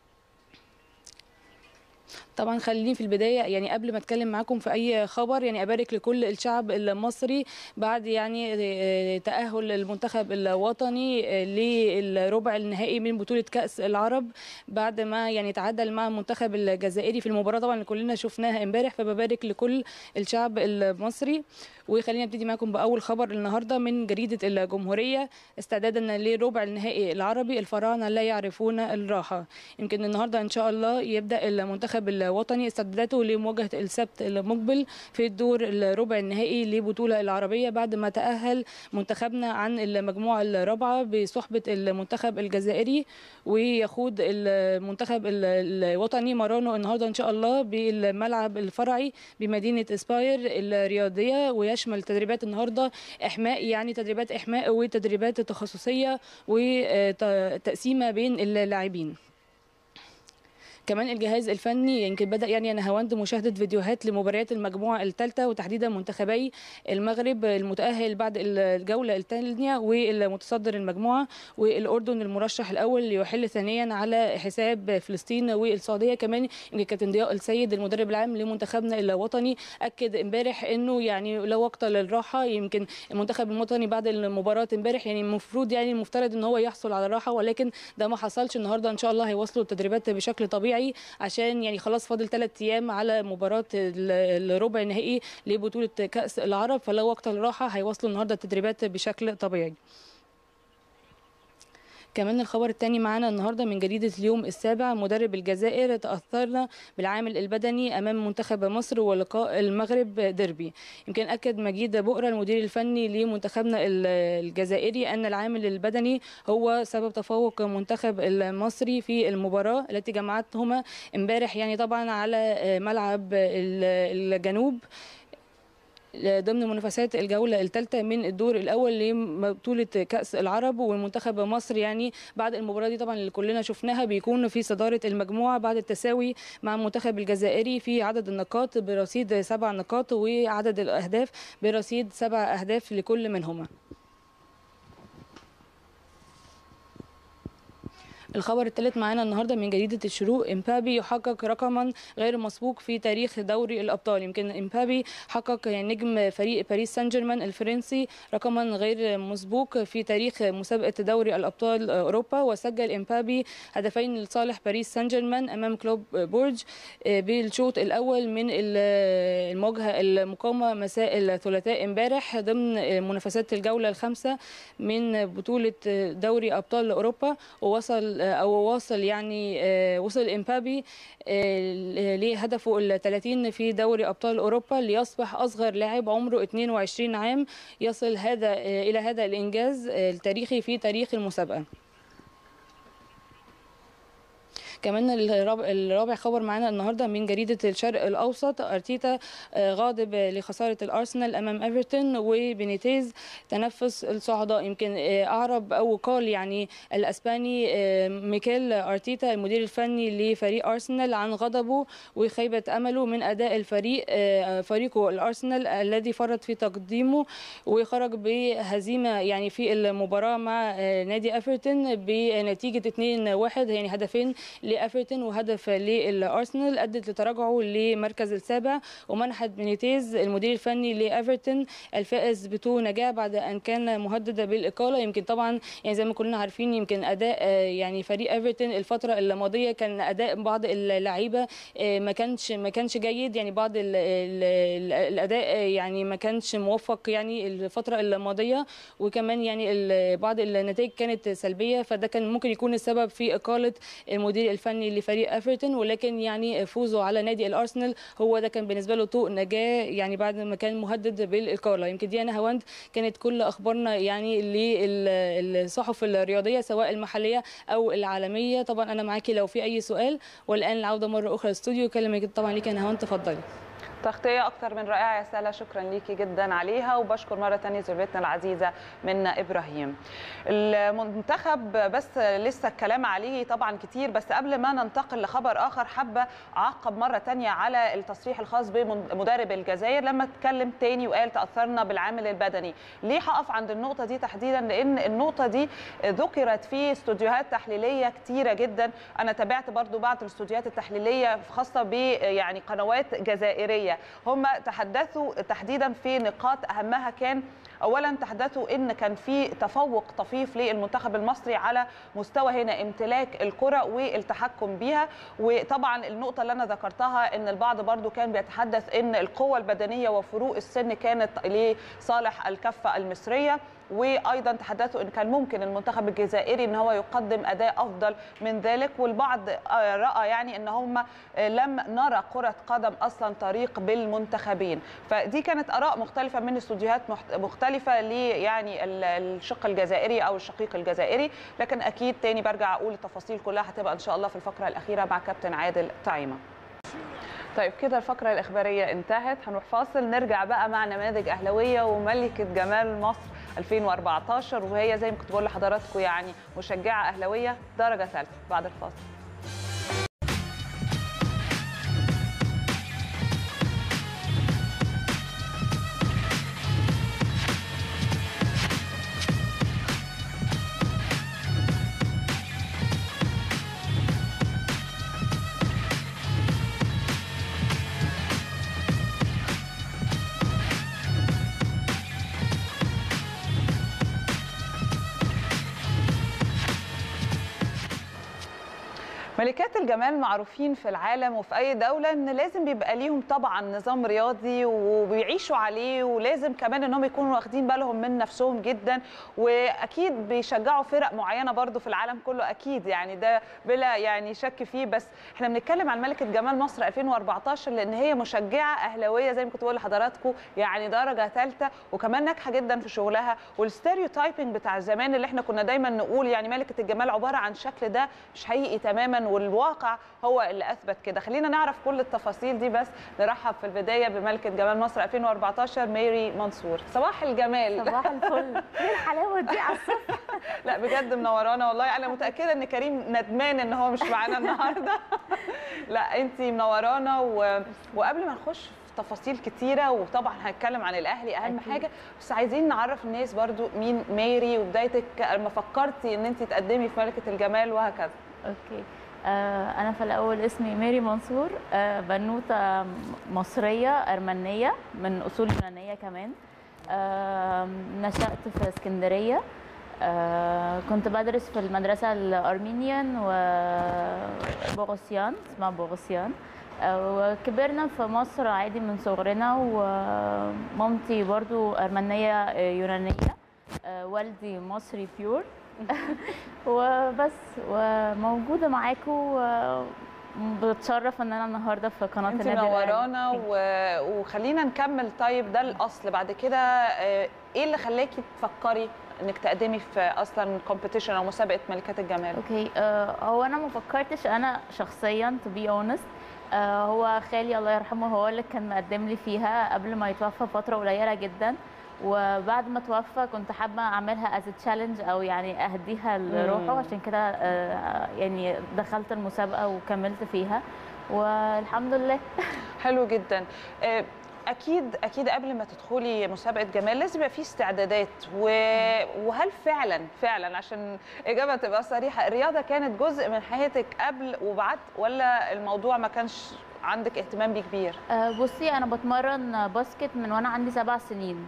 طبعا خليني في البدايه يعني قبل ما اتكلم معاكم في اي خبر يعني ابارك لكل الشعب المصري بعد يعني تاهل المنتخب الوطني للربع النهائي من بطوله كاس العرب بعد ما يعني تعادل مع المنتخب الجزائري في المباراه طبعا اللي كلنا شفناها امبارح فببارك لكل الشعب المصري وخلينا نبتدي معاكم باول خبر النهارده من جريده الجمهوريه استعدادا لربع النهائي العربي الفراعنه لا يعرفون الراحه يمكن النهارده ان شاء الله يبدا المنتخب الوطني استعداداته لمواجهه السبت المقبل في الدور الربع النهائي لبطوله العربيه بعد ما تاهل منتخبنا عن المجموعه الرابعه بصحبه المنتخب الجزائري ويخوض المنتخب الوطني مرانه النهارده ان شاء الله بالملعب الفرعي بمدينه اسباير الرياضيه ويشمل تدريبات النهارده احماء يعني تدريبات احماء وتدريبات تخصصيه وتقسيمه بين اللاعبين كمان الجهاز الفني يمكن بدا يعني انا هوند مشاهده فيديوهات لمباريات المجموعه الثالثه وتحديدا منتخبي المغرب المتاهل بعد الجوله الثانيه والمتصدر المجموعه والاردن المرشح الاول ليحل ثانيا على حساب فلسطين والسعوديه كمان يمكن كابتن ضياء السيد المدرب العام لمنتخبنا الوطني اكد امبارح انه يعني لا وقت للراحه يمكن المنتخب الوطني بعد المباراه امبارح يعني المفروض يعني المفترض ان هو يحصل على راحه ولكن ده ما حصلش النهارده ان شاء الله هيواصلوا التدريبات بشكل طبيعي عشان يعني خلاص فاضل ثلاث ايام على مباراه الربع النهائي لبطوله كاس العرب فلا وقت للراحه هيواصلوا النهارده التدريبات بشكل طبيعي كمان الخبر الثاني معانا النهارده من جريده اليوم السابع مدرب الجزائر تاثرنا بالعامل البدني امام منتخب مصر ولقاء المغرب ديربي يمكن اكد مجيد بؤره المدير الفني لمنتخبنا الجزائري ان العامل البدني هو سبب تفوق منتخب المصري في المباراه التي جمعتهما امبارح يعني طبعا على ملعب الجنوب ضمن منافسات الجوله الثالثه من الدور الاول لبطوله كاس العرب والمنتخب مصر يعني بعد المباراه دي طبعا اللي كلنا شفناها بيكون في صداره المجموعه بعد التساوي مع المنتخب الجزائري في عدد النقاط برصيد سبع نقاط وعدد الاهداف برصيد سبع اهداف لكل منهما الخبر الثالث معانا النهارده من جريده الشروق امبابي يحقق رقما غير مسبوق في تاريخ دوري الابطال يمكن امبابي حقق نجم فريق باريس سان جيرمان الفرنسي رقما غير مسبوق في تاريخ مسابقه دوري الابطال اوروبا وسجل امبابي هدفين لصالح باريس سان جيرمان امام كلوب بورج بالشوط الاول من المواجهه المقامه مساء الثلاثاء امبارح ضمن منافسات الجوله الخامسه من بطوله دوري ابطال اوروبا ووصل او واصل يعني وصل امبابي لهدفه ال 30 في دوري ابطال اوروبا ليصبح اصغر لاعب عمره 22 عام يصل هذا الى هذا الانجاز التاريخي في تاريخ المسابقه كمان الرابع خبر معانا النهارده من جريده الشرق الاوسط ارتيتا غاضب لخساره الارسنال امام ايفرتون وبينيتيز تنفس الصعداء يمكن اعرب او قال يعني الاسباني ميكيل ارتيتا المدير الفني لفريق ارسنال عن غضبه وخيبه امله من اداء الفريق فريقه الارسنال الذي فرط في تقديمه وخرج بهزيمه يعني في المباراه مع نادي ايفرتون بنتيجه 2-1 يعني هدفين لافرتون وهدف للارسنال ادت لتراجعه لمركز السابع ومنحت بينيتيز المدير الفني لافرتون الفائز بطول نجاح بعد ان كان مهدد بالاقاله يمكن طبعا يعني زي ما كلنا عارفين يمكن اداء يعني فريق ايفرتون الفتره الماضيه كان اداء بعض اللعيبه ما كانش ما كانش جيد يعني بعض ال ال الاداء يعني ما كانش موفق يعني الفتره الماضيه وكمان يعني بعض النتائج كانت سلبيه فده كان ممكن يكون السبب في اقاله المدير الفني لفريق ايفرتون ولكن يعني فوزه على نادي الارسنال هو ده كان بالنسبه له طوق نجاه يعني بعد ما كان مهدد بالاقاله يمكن ديانا هواند كانت كل اخبارنا يعني للصحف الرياضيه سواء المحليه او العالميه طبعا انا معاكي لو في اي سؤال والان العوده مره اخرى الاستوديو كلمه طبعا ليك انا هواند تفضلي تغطية أكثر من رائعة يا سالة شكرا ليكي جدا عليها وبشكر مرة تانية زميلتنا العزيزة منا إبراهيم المنتخب بس لسه الكلام عليه طبعا كتير بس قبل ما ننتقل لخبر آخر حابة أعقب مرة تانية على التصريح الخاص بمدرب الجزائر لما اتكلم تاني وقال تأثرنا بالعامل البدني ليه هقف عند النقطة دي تحديدا لأن النقطة دي ذكرت في استوديوهات تحليلية كتيرة جدا أنا تابعت برضو بعض الاستوديوهات التحليلية خاصة ب يعني قنوات جزائرية هم تحدثوا تحديدا في نقاط اهمها كان اولا تحدثوا ان كان في تفوق طفيف للمنتخب المصري على مستوى هنا امتلاك الكره والتحكم بها وطبعا النقطه اللي انا ذكرتها ان البعض برضو كان بيتحدث ان القوه البدنيه وفروق السن كانت لصالح الكفه المصريه وايضا تحدثوا ان كان ممكن المنتخب الجزائري ان هو يقدم اداء افضل من ذلك والبعض راى يعني ان هم لم نرى كره قدم اصلا طريق بالمنتخبين فدي كانت اراء مختلفه من استوديوهات مختلفه ل يعني الشق الجزائري او الشقيق الجزائري لكن اكيد تاني برجع اقول التفاصيل كلها هتبقى ان شاء الله في الفقره الاخيره مع كابتن عادل طعيمه طيب كده الفقرة الإخبارية انتهت هنروح فاصل نرجع بقى مع نماذج أهلوية وملكة جمال مصر 2014 وهي زي ما كنت بقول لحضراتكم يعني مشجعة أهلوية درجة ثالثة بعد الفاصل ملكات الجمال معروفين في العالم وفي اي دوله ان لازم بيبقى ليهم طبعا نظام رياضي وبيعيشوا عليه ولازم كمان انهم يكونوا واخدين بالهم من نفسهم جدا واكيد بيشجعوا فرق معينه برضو في العالم كله اكيد يعني ده بلا يعني شك فيه بس احنا بنتكلم عن ملكه جمال مصر 2014 لان هي مشجعه اهلاويه زي ما كنت بقول لحضراتكم يعني درجه ثالثه وكمان ناجحه جدا في شغلها والستيريوتايبنج بتاع زمان اللي احنا كنا دايما نقول يعني ملكه الجمال عباره عن شكل ده مش حقيقي تماما والواقع هو اللي اثبت كده خلينا نعرف كل التفاصيل دي بس نرحب في البدايه بملكه جمال مصر 2014 ميري منصور صباح الجمال صباح الفل ايه الحلاوه دي على الصبح لا بجد منورانا والله انا متاكده ان كريم ندمان ان هو مش معانا النهارده لا انت منورانا و... وقبل ما نخش في تفاصيل كتيره وطبعا هنتكلم عن الاهلي اهم أكيد. حاجه بس عايزين نعرف الناس برضو مين ميري وبدايتك لما فكرتي ان انت تقدمي في ملكه الجمال وهكذا اوكي آه انا في الاول اسمي ميري منصور آه بنوته مصريه ارمنيه من اصول يونانيه كمان آه نشات في اسكندريه آه كنت بدرس في المدرسه الارمينيان وبوغوسيان اسمها بوغوسيان آه، وكبرنا في مصر عادي من صغرنا ومامتي برضو أرمنية آه، يونانية آه، والدي مصري بيور وبس وموجودة معاكم و- بتشرف ان انا النهارده في قناه انت النادي الأهلي. منورانا و... وخلينا نكمل طيب ده الاصل بعد كده آه، ايه اللي خلاكي تفكري انك تقدمي في اصلا كومبيتيشن او مسابقه ملكات الجمال اوكي آه هو انا ما فكرتش انا شخصيا تو بي اونست آه هو خالي الله يرحمه هو اللي كان مقدم لي فيها قبل ما يتوفى فتره قليله جدا وبعد ما توفى كنت حابه اعملها از تشالنج او يعني اهديها لروحه مم. عشان كده آه يعني دخلت المسابقه وكملت فيها والحمد لله حلو جدا آه، اكيد اكيد قبل ما تدخلي مسابقه جمال لازم يبقى في استعدادات و... وهل فعلا فعلا عشان اجابه تبقى صريحه الرياضه كانت جزء من حياتك قبل وبعد ولا الموضوع ما كانش عندك اهتمام بيه كبير آه، بصي انا بتمرن باسكت من وانا عندي سبع سنين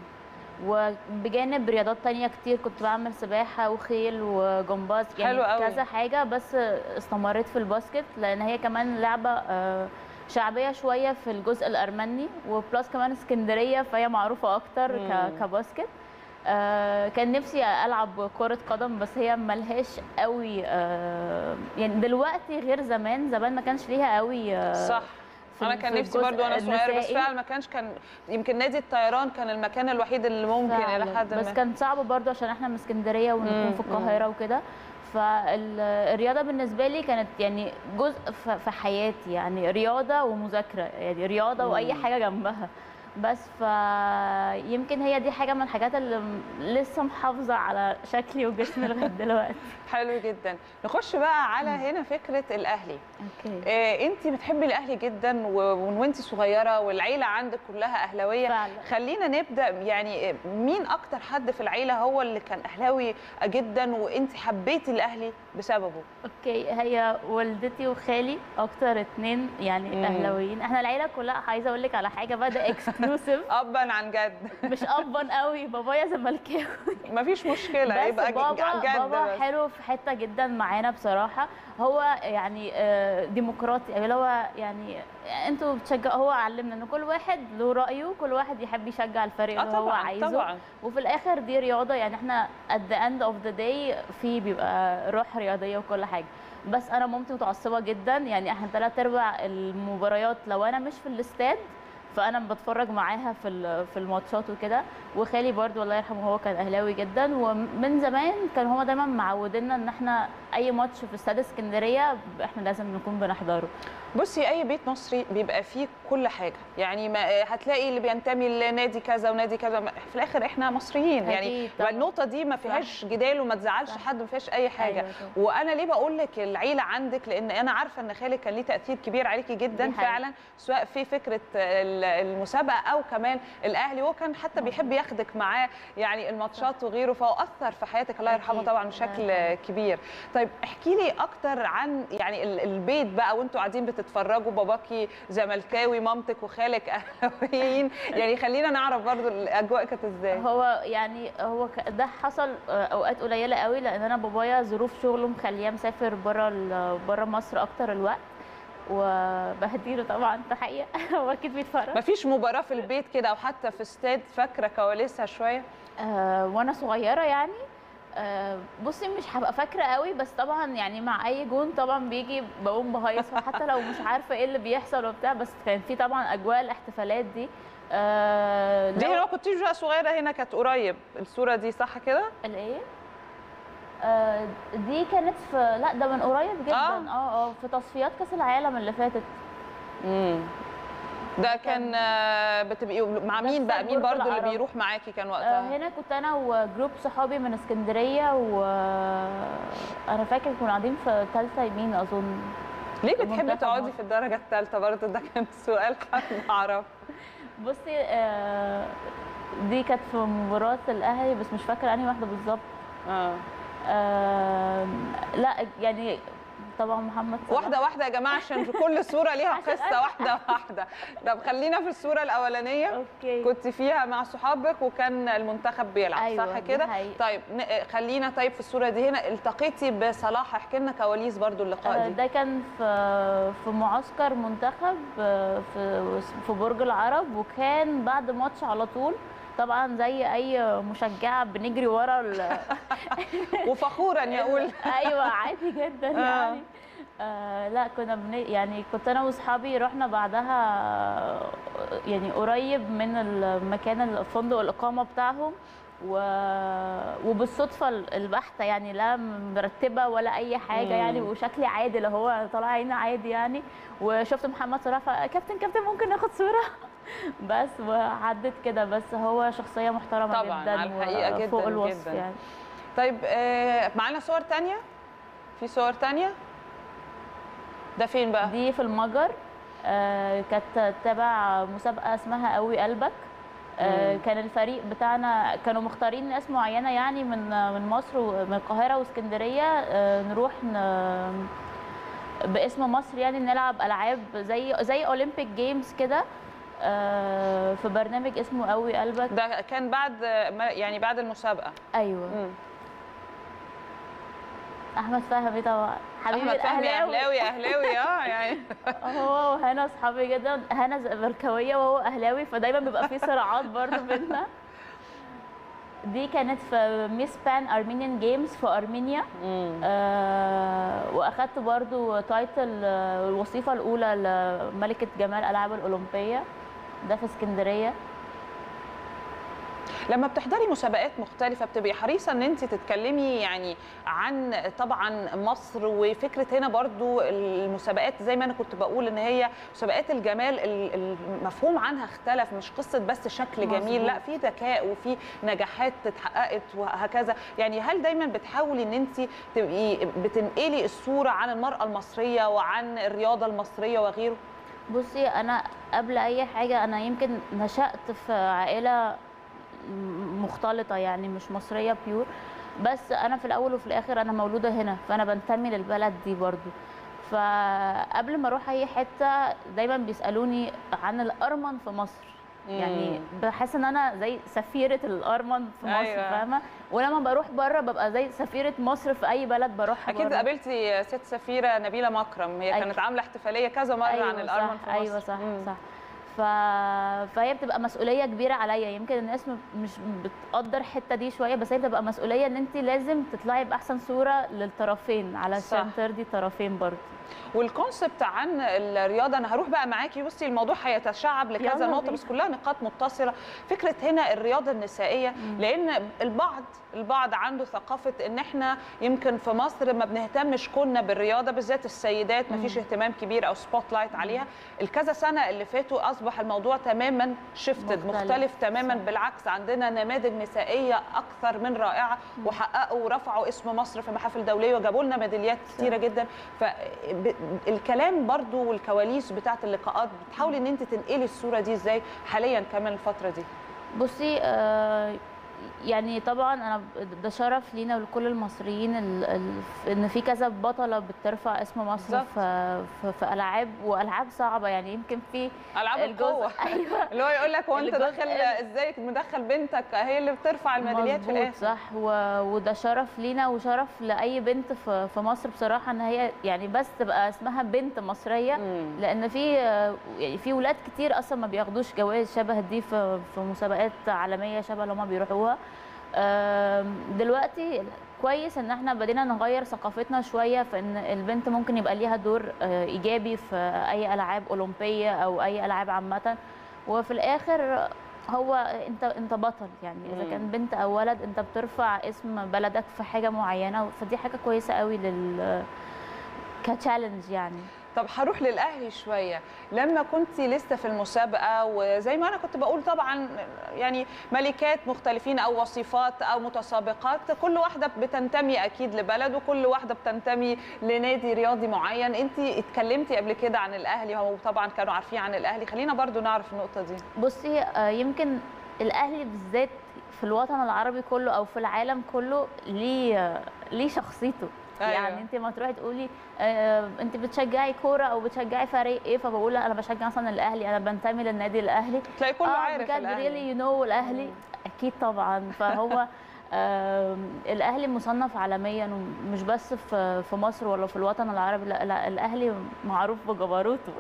وبجانب رياضات تانية كتير كنت بعمل سباحة وخيل وجمباز يعني حلو قوي. كذا حاجة بس استمريت في الباسكت لأن هي كمان لعبة آه، شعبية شوية في الجزء الأرمني وبلس كمان اسكندرية فهي معروفة أكتر مم. ك- كباسكت آه، كان نفسي ألعب كرة قدم بس هي ملهاش قوي آه، يعني دلوقتي غير زمان زمان ما كانش ليها قوي آه، صح في- انا كان في نفسي الجزء برضو وانا صغيره بس النسائي. فعلا ما كانش كان يمكن نادي الطيران كان المكان الوحيد اللي ممكن الى فعلاً. حد بس ما كان صعب برضو عشان احنا من اسكندريه ونكون مم، في القاهره وكده فالرياضه بالنسبه لي كانت يعني جزء ف- في حياتي يعني رياضه ومذاكره يعني رياضه واي مم. حاجه جنبها بس فيمكن هي دي حاجه من الحاجات اللي م- لسه محافظه على شكلي وجسمي لغايه دلوقتي حلو جدا نخش بقى على هنا فكره الاهلي اوكي إيه انت بتحبي الاهلي جدا و- ومن وانت صغيره والعيله عندك كلها اهلاويه فعلا. خلينا نبدا يعني إيه، مين اكتر حد في العيله هو اللي كان اهلاوي جدا وانت حبيتي الاهلي بسببه اوكي هي والدتي وخالي اكتر اتنين يعني مم. اهلاويين احنا العيله كلها عايزه اقول لك على حاجه بقى ده اكسكلوسيف ابا عن جد مش ابا قوي بابايا زملكاوي مفيش مشكله بس يبقى ج- بابا جد بابا بس. حلو في حته جدا معانا بصراحه هو يعني آه، ديمقراطي اللي هو يعني انتوا بتشجعوا هو علمنا ان كل واحد له رايه كل واحد يحب يشجع الفريق اه اللي هو طبعا عايزه طبعا وفي الاخر دي رياضه يعني احنا at the end of the day في بيبقى روح رياضيه وكل حاجه بس انا مامتي متعصبه جدا يعني احنا ثلاث ارباع المباريات لو انا مش في الاستاد فانا بتفرج معاها في ال- في الماتشات وكده وخالي برضو الله يرحمه هو كان اهلاوي جدا ومن زمان كان هو دايما معودنا ان احنا اي ماتش في استاد اسكندريه احنا لازم نكون بنحضره بصي اي بيت مصري بيبقى فيه كل حاجه يعني ما هتلاقي اللي بينتمي لنادي كذا ونادي كذا في الاخر احنا مصريين يعني أكيد طبعاً. والنقطه دي ما فيهاش جدال وما تزعلش صح. حد ما فيهاش اي حاجه أيوة طبعاً. وانا ليه بقول لك العيله عندك لان انا عارفه ان خالد كان ليه تاثير كبير عليكي جدا دي حقيقة. فعلا سواء في فكره ال- المسابقه او كمان الاهلي هو كان حتى بيحب ياخدك معاه يعني الماتشات وغيره فهو اثر في حياتك الله يرحمه أكيد. طبعا الله بشكل يرحمه. كبير طيب احكي لي اكتر عن يعني ال- البيت بقى وانتوا قاعدين بتتفرجوا باباكي زملكاوي مامتك وخالك اهلاويين يعني خلينا نعرف برضو الاجواء كانت ازاي هو يعني هو ك- ده حصل آه، اوقات قليله قوي لان انا بابايا ظروف شغله مخليه مسافر بره بره مصر اكتر الوقت وبهديله طبعا تحيه هو اكيد بيتفرج مفيش مباراه في البيت كده او حتى في استاد فاكره كواليسها شويه آه وانا صغيره يعني آه بصي مش هبقى فاكره قوي بس طبعا يعني مع اي جون طبعا بيجي بقوم بهيص حتى لو مش عارفه ايه اللي بيحصل وبتاع بس كان في طبعا اجواء الاحتفالات دي آه دي لو- لو كنتيش بقى صغيره هنا كانت قريب الصوره دي صح كده الايه آه، دي كانت في لا ده من قريب جدا آه. اه اه في تصفيات كاس العالم اللي فاتت امم ده كان آه، بتبقي مع ده مين في بقى مين برج برضو اللي العرب. بيروح معاكي كان آه، وقتها هنا كنت انا وجروب صحابي من اسكندريه و انا فاكر كنا قاعدين في ثالثه يمين اظن ليه بتحبي المنتخب تقعدي مصر. في الدرجه الثالثه برضو ده كان سؤال حابه اعرف بصي آه، دي كانت في مباراه الاهلي بس مش فاكره انهي واحده بالظبط اه آه، لا يعني طبعا محمد صلاح واحده واحده يا جماعه عشان كل صوره ليها عشان قصه واحده واحده طب خلينا في الصوره الاولانيه اوكي كنت فيها مع صحابك وكان المنتخب بيلعب أيوة، صح دي كده حقيقة. طيب ن- خلينا طيب في الصوره دي هنا التقيتي بصلاح احكي لنا كواليس برضو اللقاء آه، دي ده كان في في معسكر منتخب آه، في في برج العرب وكان بعد ماتش على طول طبعا زي اي مشجعه بنجري ورا ال- وفخورا يقول ايوه عادي جدا آه. يعني آه لا كنا بن... يعني كنت انا واصحابي رحنا بعدها آه، يعني قريب من المكان الفندق الاقامه بتاعهم و... وبالصدفه البحته يعني لا مرتبه ولا اي حاجه مم. يعني وشكلي عادي اللي هو طالع عيني عادي يعني وشفت محمد صلاح ف- كابتن كابتن ممكن ناخد صوره بس وعدت كده بس هو شخصيه محترمه طبعاً، جدا على الحقيقة جداً فوق الوصف جداً. يعني طيب آه، معانا صور تانية في صور تانية ده فين بقى دي في المجر آه، كانت تبع مسابقه اسمها قوي قلبك آه، مم. كان الفريق بتاعنا كانوا مختارين ناس معينه يعني من من مصر ومن القاهره واسكندريه آه، نروح ن... باسم مصر يعني نلعب العاب زي زي اولمبيك جيمز كده آه، في برنامج اسمه قوي قلبك ده كان بعد ما- يعني بعد المسابقه ايوه مم. احمد فهمي طبعا حبيبي احمد فهمي الأهلاوي. اهلاوي اهلاوي اه يعني هو وهنا اصحابي جدا هنا زملكاويه وهو اهلاوي فدايما بيبقى في صراعات برضه بينا دي كانت في ميس بان ارمينيان جيمز في ارمينيا مم. آه واخدت برضو تايتل آه، الوظيفه الاولى لملكه جمال الالعاب الاولمبيه ده في اسكندريه لما بتحضري مسابقات مختلفة بتبقي حريصة ان انت تتكلمي يعني عن طبعا مصر وفكرة هنا برضو المسابقات زي ما انا كنت بقول ان هي مسابقات الجمال ال- المفهوم عنها اختلف مش قصة بس شكل جميل مظبوط. لا في ذكاء وفي نجاحات اتحققت وهكذا يعني هل دايما بتحاولي ان انت تبقي بتنقلي الصورة عن المرأة المصرية وعن الرياضة المصرية وغيره بصي انا قبل اي حاجه انا يمكن نشات في عائله م- مختلطه يعني مش مصريه بيور بس انا في الاول وفي الاخر انا مولوده هنا فانا بنتمي للبلد دي برضو فقبل ما اروح اي حته دايما بيسالوني عن الارمن في مصر يعني بحس ان انا زي سفيره الارمن في مصر أيوة. فاهمه ولما بروح بره ببقى زي سفيره مصر في اي بلد بروحها اكيد برا. قابلتي ست سفيره نبيله مكرم هي أيوة. كانت عامله احتفاليه كذا مره عن الارمن صح في مصر ايوه صح مم. صح ف... فهي بتبقى مسؤوليه كبيره عليا يمكن الناس م- مش بتقدر الحته دي شويه بس هي بتبقى مسؤوليه ان انت لازم تطلعي باحسن صوره للطرفين صح. علشان ترضي الطرفين برضه والكونسبت عن الرياضه انا هروح بقى معاكي بصي الموضوع هيتشعب لكذا يلا نقطه بينا. بس كلها نقاط متصله فكره هنا الرياضه النسائيه لان البعض البعض عنده ثقافه ان احنا يمكن في مصر ما بنهتمش كنا بالرياضه بالذات السيدات ما فيش اهتمام كبير او سبوت لايت عليها الكذا سنه اللي فاتوا اصبح الموضوع تماما شيفتد مختلف. مختلف تماما صح. بالعكس عندنا نماذج نسائيه اكثر من رائعه وحققوا ورفعوا اسم مصر في محافل دوليه وجابوا لنا ميداليات كتيره جدا فالكلام برضو والكواليس بتاعت اللقاءات بتحاولي ان انت تنقلي الصوره دي ازاي حاليا كمان الفتره دي بصي آه يعني طبعا انا ده شرف لينا ولكل المصريين ال- ال- ان في كذا بطله بترفع اسم مصر بالظبط. في, في في العاب والعاب صعبه يعني يمكن في العاب الجزء- القوه ايوه اللي هو يقول لك هو انت الجزء داخل ال- ازاي مدخل بنتك هي اللي بترفع الميداليات في مظبوط، الاخر صح و... وده شرف لينا وشرف لاي بنت في... في مصر بصراحه ان هي يعني بس تبقى اسمها بنت مصريه مم. لان في يعني في ولاد كتير اصلا ما بياخدوش جوائز شبه دي في في مسابقات عالميه شبه اللي هم بيروحوها آم، دلوقتي كويس ان احنا بدينا نغير ثقافتنا شويه في ان البنت ممكن يبقى ليها دور آه، ايجابي في اي العاب اولمبيه او اي العاب عامه وفي الاخر هو انت انت بطل يعني اذا كان بنت او ولد انت بترفع اسم بلدك في حاجه معينه فدي حاجه كويسه قوي لل كتشالنج يعني طب هروح للاهلي شويه لما كنت لسه في المسابقه وزي ما انا كنت بقول طبعا يعني ملكات مختلفين او وصفات او متسابقات كل واحده بتنتمي اكيد لبلد وكل واحده بتنتمي لنادي رياضي معين انت اتكلمتي قبل كده عن الاهلي هو طبعا كانوا عارفين عن الاهلي خلينا برضو نعرف النقطه دي بصي آه، يمكن الاهلي بالذات في الوطن العربي كله او في العالم كله ليه آه، ليه شخصيته أيوة. يعني انت ما تروحي تقولي آه، انت بتشجعي كوره او بتشجعي فريق ايه فبقول لا انا بشجع مثلا الاهلي انا بنتمي للنادي الاهلي تلاقي كله اه عارف بجد الاهلي ريلي يو نو الاهلي اكيد طبعا فهو آم، الاهلي مصنف عالميا ومش بس في في مصر ولا في الوطن العربي لا, لا الاهلي معروف بجبروته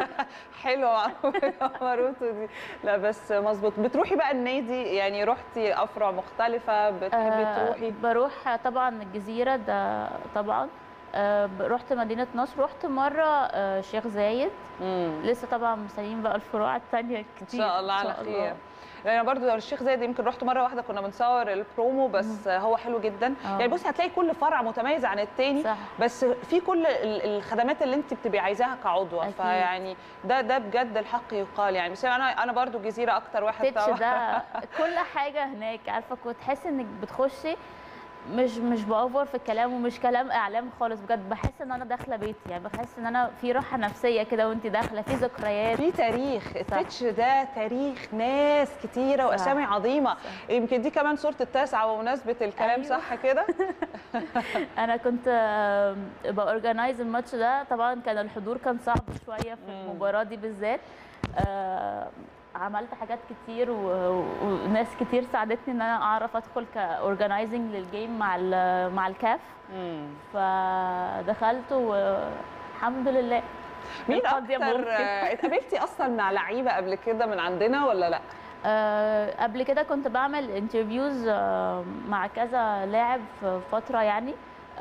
حلو ماروتو دي لا بس مظبوط بتروحي بقى النادي يعني رحتي افرع مختلفه بتحبي آه، تروحي بروح طبعا الجزيره ده طبعا آه، ب- رحت مدينه نصر رحت مره آه، شيخ زايد مم. لسه طبعا مستنيين بقى الفروع الثانيه ان كتير شاء الله على خير انا برضو الشيخ زايد يمكن رحت مره واحده كنا بنصور البرومو بس هو حلو جدا آه. يعني بصي هتلاقي كل فرع متميز عن التاني صح بس في كل ال- الخدمات اللي انت بتبقي عايزاها كعضوه أكيد. فيعني ده ده بجد الحق يقال يعني بس انا انا برضو الجزيره اكتر واحد تتش طبعا ده كل حاجه هناك عارفه كنت تحس انك بتخشي مش مش باوفر في الكلام ومش كلام اعلام خالص بجد بحس ان انا داخله بيتي يعني بحس ان انا في راحه نفسيه كده وانت داخله في ذكريات في تاريخ التتش ده تاريخ ناس كتيره واسامي عظيمه يمكن دي كمان صوره التاسعه بمناسبه الكلام أيوة. صح كده انا كنت باورجنايز الماتش ده طبعا كان الحضور كان صعب شويه في مم. المباراه دي بالذات آه، عملت حاجات كتير و- وناس كتير ساعدتني ان انا اعرف ادخل كاورجنايزنج للجيم مع ال- مع الكاف فدخلت والحمد لله مين القضية اكتر ممكن. آه، اتقابلتي اصلا مع لعيبه قبل كده من عندنا ولا لا آه، قبل كده كنت بعمل انترفيوز مع كذا لاعب في فتره يعني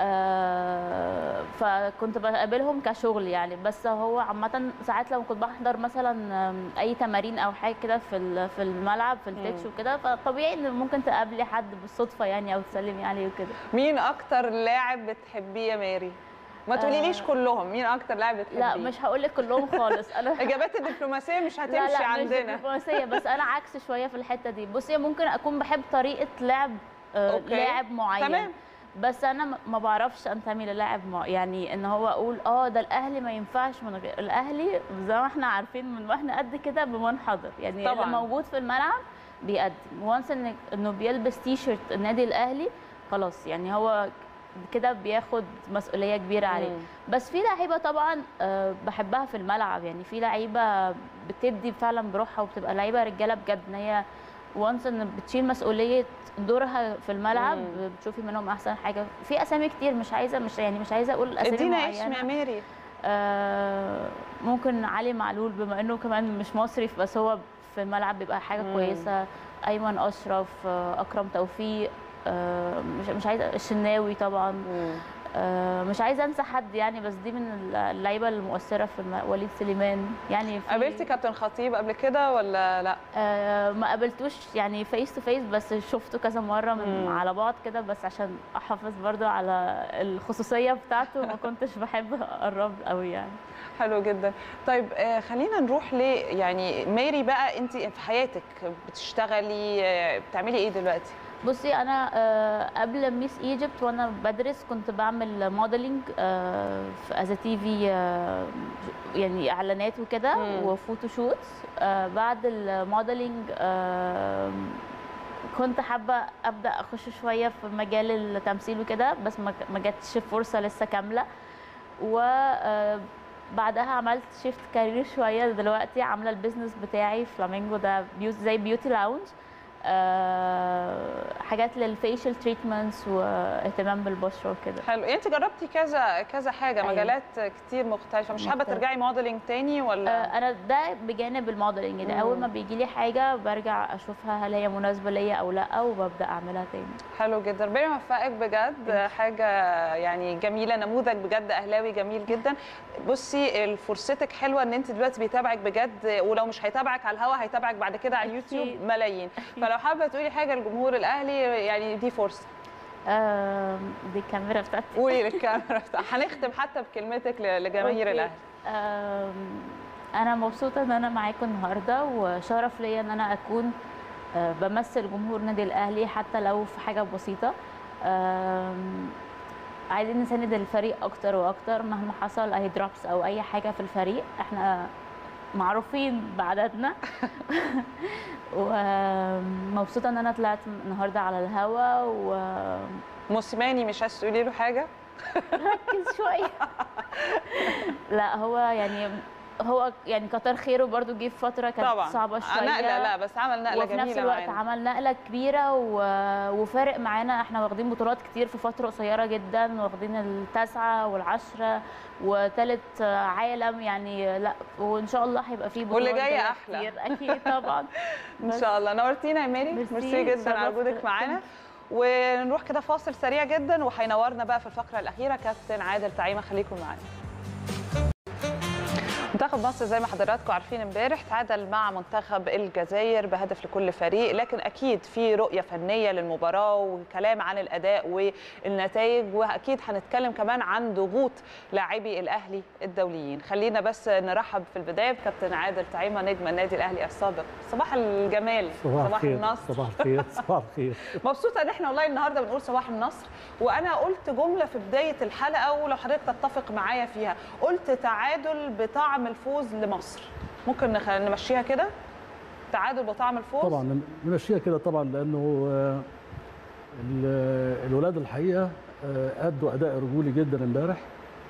آه، فكنت بقابلهم كشغل يعني بس هو عامه ساعات لما كنت بحضر مثلا آم، اي تمارين او حاجه كده في ال- في الملعب في التتش مم. وكده فطبيعي ان ممكن تقابلي حد بالصدفه يعني او تسلمي عليه وكده مين اكتر لاعب بتحبيه يا ماري ما تقوليليش آه. كلهم مين اكتر لاعب بتحبيه لا مش هقول لك كلهم خالص انا اجابات الدبلوماسيه مش لا هتمشي لا مش عندنا دبلوماسيه بس انا عكس شويه في الحته دي بصي ممكن اكون بحب طريقه لعب آه، أوكي. لاعب معين تمام. بس انا م- ما بعرفش انتمي للاعب مع يعني ان هو اقول اه ده الاهلي ما ينفعش من غير الاهلي زي ما احنا عارفين من واحنا قد كده بمنحدر يعني طبعاً. اللي موجود في الملعب بيقدم وانس ان انه بيلبس تي شيرت النادي الاهلي خلاص يعني هو كده بياخد مسؤوليه كبيره عليه مم. بس في لعيبه طبعا آه، بحبها في الملعب يعني في لعيبه بتدي فعلا بروحها وبتبقى لعيبه رجاله بجد ان هي وانس ان بتشيل مسؤوليه دورها في الملعب مم. بتشوفي منهم احسن حاجه في اسامي كتير مش عايزه مش يعني مش عايزه اقول اسامي ادينا ايش معينه يا ماري آه، ممكن علي معلول بما انه كمان مش مصري بس هو في الملعب بيبقى حاجه مم. كويسه ايمن اشرف آه، اكرم توفيق آه، مش مش عايزه الشناوي طبعا آه، مش عايزه انسى حد يعني بس دي من اللعيبه المؤثره في الم... وليد سليمان يعني في قابلتي كابتن خطيب قبل كده ولا لا آه ما قابلتوش يعني فيس تو فيس بس شفته كذا مره من مم. على بعد كده بس عشان احافظ برضو على الخصوصيه بتاعته ما كنتش بحب اقرب قوي يعني حلو جدا طيب آه، خلينا نروح ل يعني ماري بقى انت في حياتك بتشتغلي آه، بتعملي ايه دلوقتي بصي انا آه، قبل ميس ايجيبت وانا بدرس كنت بعمل موديلنج في از تي في يعني اعلانات وكده مم. وفوتوشوتس آه، بعد الموديلنج آه، كنت حابه ابدا اخش شويه في مجال التمثيل وكده بس ما ما جاتش فرصه لسه كامله و آه، بعدها عملت شيفت كارير شويه دلوقتي عامله البيزنس بتاعي فلامينجو ده بيوت زي بيوتي لاونج آه، حاجات للفيشل تريتمنتس واهتمام بالبشره وكده حلو يعني انت جربتي كذا كذا حاجه أيوة. مجالات كتير مختلفه مش حابه مختلفة. ترجعي موديلنج تاني ولا آه، انا ده بجانب الموديلنج ده اول ما بيجي لي حاجه برجع اشوفها هل هي مناسبه ليا او لا وببدا اعملها تاني حلو جدا ربنا يوفقك بجد حاجه يعني جميله نموذج بجد اهلاوي جميل جدا بصي فرصتك حلوه ان انت دلوقتي بيتابعك بجد ولو مش هيتابعك على الهوا هيتابعك بعد كده على اليوتيوب أكيد. ملايين فلو حابه تقولي حاجه للجمهور الاهلي يعني دي فرصه آم، دي الكاميرا بتاعتي قولي للكاميرا هنختم حتى بكلمتك ل- لجماهير أوكي. الاهلي آم، انا مبسوطه ان انا معاكم النهارده وشرف ليا ان انا اكون آه، بمثل جمهور نادي الاهلي حتى لو في حاجه بسيطه آم، عايزين نساند الفريق اكتر واكتر مهما حصل اي دروبس او اي حاجه في الفريق احنا معروفين بعددنا ومبسوطه ان انا طلعت النهارده على الهوا وركز موسيماني مش عايز تقولي له حاجه شويه لا هو يعني هو يعني كتر خيره برضو جه في فتره كانت طبعا صعبه شويه نقله لا بس عمل نقله وفي جميله نفس الوقت معانا. عمل نقله كبيره و... وفارق معانا احنا واخدين بطولات كتير في فتره قصيره جدا واخدين التاسعه والعشره وثالث عالم يعني لا وان شاء الله هيبقى فيه بطولات واللي جايه جاية أحلى. كتير اكيد طبعا ان بس. شاء الله نورتينا يا ميري ميرسي، ميرسي جدا على اتشرفت. وجودك معانا ونروح كده فاصل سريع جدا وهينورنا بقى في الفقره الاخيره كابتن عادل تعيمه خليكم معانا منتخب مصر زي ما حضراتكم عارفين امبارح تعادل مع منتخب الجزائر بهدف لكل فريق لكن اكيد في رؤيه فنيه للمباراه وكلام عن الاداء والنتائج واكيد هنتكلم كمان عن ضغوط لاعبي الاهلي الدوليين خلينا بس نرحب في البدايه بكابتن عادل تعيمه نجم النادي الاهلي السابق صباح الجمال صباح الخير النصر صباح الخير صباح الخير مبسوطه ان احنا والله النهارده بنقول صباح النصر وانا قلت جمله في بدايه الحلقه ولو حضرتك تتفق معايا فيها قلت تعادل بطعم الفوز لمصر ممكن نخ- نمشيها كده تعادل بطعم الفوز طبعا نمشيها كده طبعا لانه آه، ال- الولاد الحقيقه آه، ادوا اداء رجولي جدا امبارح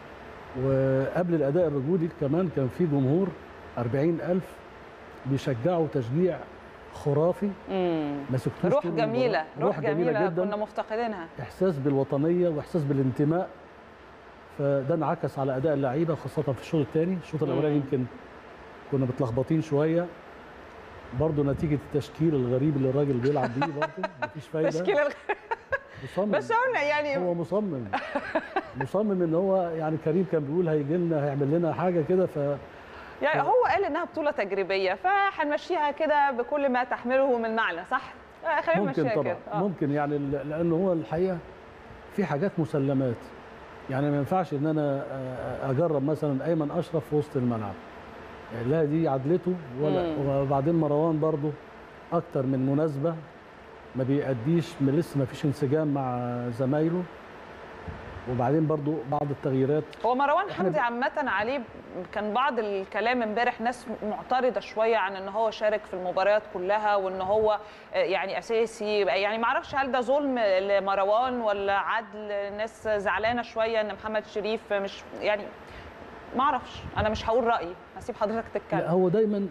وقبل الاداء الرجولي كمان كان في جمهور 40000 بيشجعوا تشجيع خرافي مم. ما سكتوش روح طول المباراة. جميله روح جميله, جدا كنا مفتقدينها احساس بالوطنيه واحساس بالانتماء فده انعكس على اداء اللعيبه خاصه في الشوط الثاني الشوط الاولاني مم. يمكن كنا متلخبطين شويه برضه نتيجه التشكيل الغريب اللي الراجل بيلعب بيه برضه مفيش فايده تشكيل الغ... مصمم بس قلنا يعني هو مصمم مصمم ان هو يعني كريم كان بيقول هيجي لنا هيعمل لنا حاجه كده ف يعني هو قال انها بطوله تجريبيه فهنمشيها كده بكل ما تحمله من معنى صح آه، خلينا ممكن نمشيها طبعا كده آه. ممكن يعني ال- لانه هو الحقيقه في حاجات مسلمات يعني ما ينفعش ان انا آه، اجرب مثلا ايمن اشرف في وسط الملعب لا دي عدلته ولا مم. وبعدين مروان برضو اكتر من مناسبه ما بيأديش م- لسه ما فيش انسجام مع زمايله وبعدين برضو بعض التغييرات هو مروان إحنا حمدي ب- عامة عليه كان بعض الكلام امبارح ناس معترضة شوية عن ان هو شارك في المباريات كلها وان هو آه، يعني اساسي يعني ما اعرفش هل ده ظلم لمروان ولا عدل ناس زعلانة شوية ان محمد شريف مش يعني ما اعرفش انا مش هقول رأيي هسيب حضرتك لا تتكلم هو دايما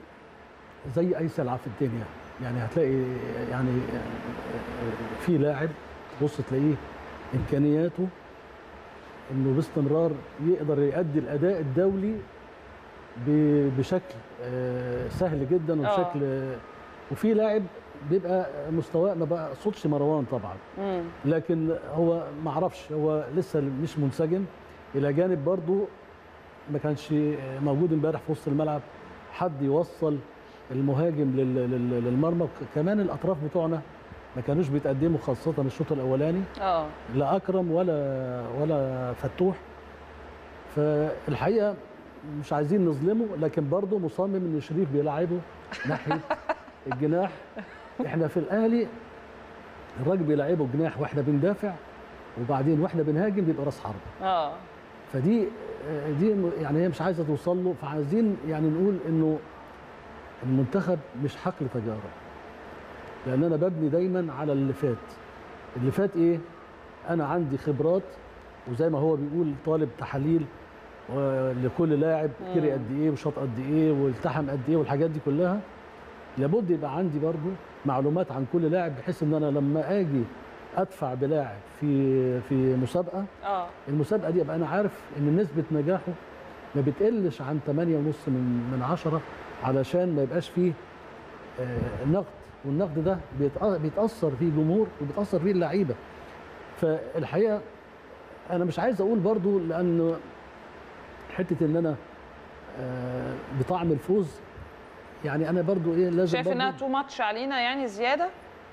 زي اي سلعه في الدنيا يعني هتلاقي يعني في لاعب بص تلاقيه امكانياته انه باستمرار يقدر يؤدي الاداء الدولي ب- بشكل آه، سهل جدا وبشكل آه، وفي لاعب بيبقى مستواه ما بقصدش مروان طبعا مم. لكن هو ما اعرفش هو لسه مش منسجم الى جانب برضو ما كانش موجود امبارح في وسط الملعب حد يوصل المهاجم لل- لل- للمرمى كمان الاطراف بتوعنا ما كانوش بيتقدموا خاصه الشوط الاولاني اه لا اكرم ولا ولا فتوح فالحقيقه مش عايزين نظلمه لكن برضه مصمم ان شريف بيلعبه ناحيه الجناح احنا في الاهلي الراجل بيلعبه جناح واحنا بندافع وبعدين واحنا بنهاجم بيبقى راس حرب اه فدي دي يعني هي مش عايزه توصل له فعايزين يعني نقول انه المنتخب مش حقل تجارب لان انا ببني دايما على اللي فات اللي فات ايه انا عندي خبرات وزي ما هو بيقول طالب تحاليل و- لكل لاعب كري قد ايه وشاط قد ايه والتحم قد ايه والحاجات دي كلها لابد يبقى عندي برضو معلومات عن كل لاعب بحيث ان انا لما اجي ادفع بلاعب في في مسابقه اه المسابقه دي ابقى انا عارف ان نسبه نجاحه ما بتقلش عن 8.5 من من 10 علشان ما يبقاش فيه آه، نقد والنقد ده بيتأ- بيتاثر فيه الجمهور وبيتاثر فيه اللعيبه فالحقيقه انا مش عايز اقول برضو لان حته ان انا آه، بطعم الفوز يعني انا برضو ايه لازم شايف انها برضو تو ماتش علينا يعني زياده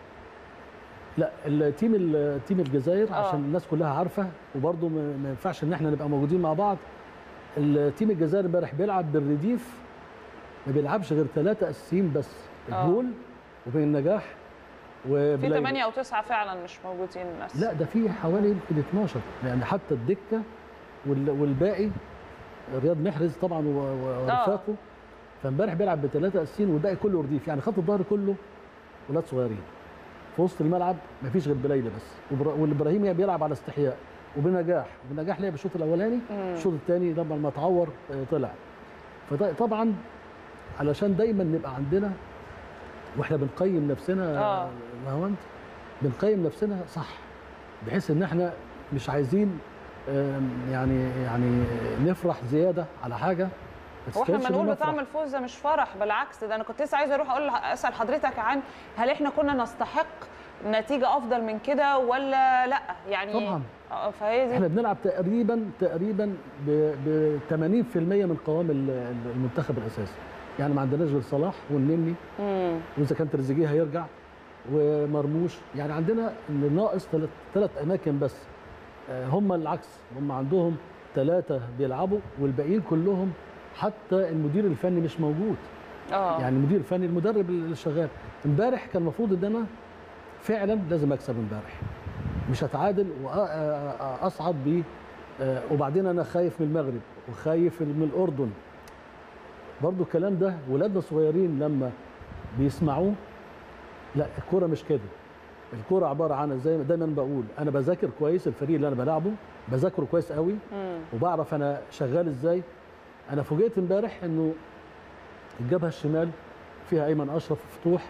لا التيم التيم الجزائر آه. عشان الناس كلها عارفه وبرضه ما ما ينفعش ان احنا نبقى موجودين مع بعض التيم الجزائر امبارح بيلعب بالرديف ما بيلعبش غير ثلاثه اساسيين بس آه. الجول وبين النجاح في وبلاي 8 او 9 فعلا مش موجودين بس لا ده في حوالي يمكن 12 يعني حتى الدكه وال- والباقي رياض محرز طبعا و- و- ورفاقه فامبارح بيلعب بثلاثه اساسيين والباقي كله رديف يعني خط الظهر كله ولاد صغيرين في وسط الملعب مفيش غير بليله بس وبر- والابراهيمي بيلعب على استحياء وبنجاح وبنجاح لعب الشوط الاولاني مم. الشوط الثاني لما ما اتعور آه، طلع فطبعا علشان دايما نبقى عندنا واحنا بنقيم نفسنا آه. نهاوند بنقيم نفسنا صح بحيث ان احنا مش عايزين آم، يعني يعني نفرح زياده على حاجه ما هو احنا تستاهلش لما نقول إننا نفرح. بطعم الفوز ده مش فرح بالعكس ده انا كنت لسه عايزه اروح اقول اسال حضرتك عن هل احنا كنا نستحق نتيجه افضل من كده ولا لا يعني طبعاً. آه، فهي دي احنا بنلعب تقريبا تقريبا ب 80% من قوام ال- ال- المنتخب الاساسي يعني ما عندناش غير صلاح والنني مم. واذا كان تريزيجيه هيرجع ومرموش يعني عندنا اللي ناقص ثلاث اماكن بس آه، هم العكس هم عندهم ثلاثه بيلعبوا والباقيين كلهم حتى المدير الفني مش موجود اه يعني المدير الفني المدرب اللي شغال امبارح كان المفروض ان انا فعلا لازم اكسب امبارح مش هتعادل واصعد ب آه، وبعدين انا خايف من المغرب وخايف من الاردن برضو الكلام ده ولادنا صغيرين لما بيسمعوه لا الكوره مش كده الكوره عباره عن زي ما دايما بقول انا بذاكر كويس الفريق اللي انا بلعبه بذاكره كويس قوي مم. وبعرف انا شغال ازاي انا فوجئت امبارح انه الجبهه الشمال فيها ايمن اشرف فتوح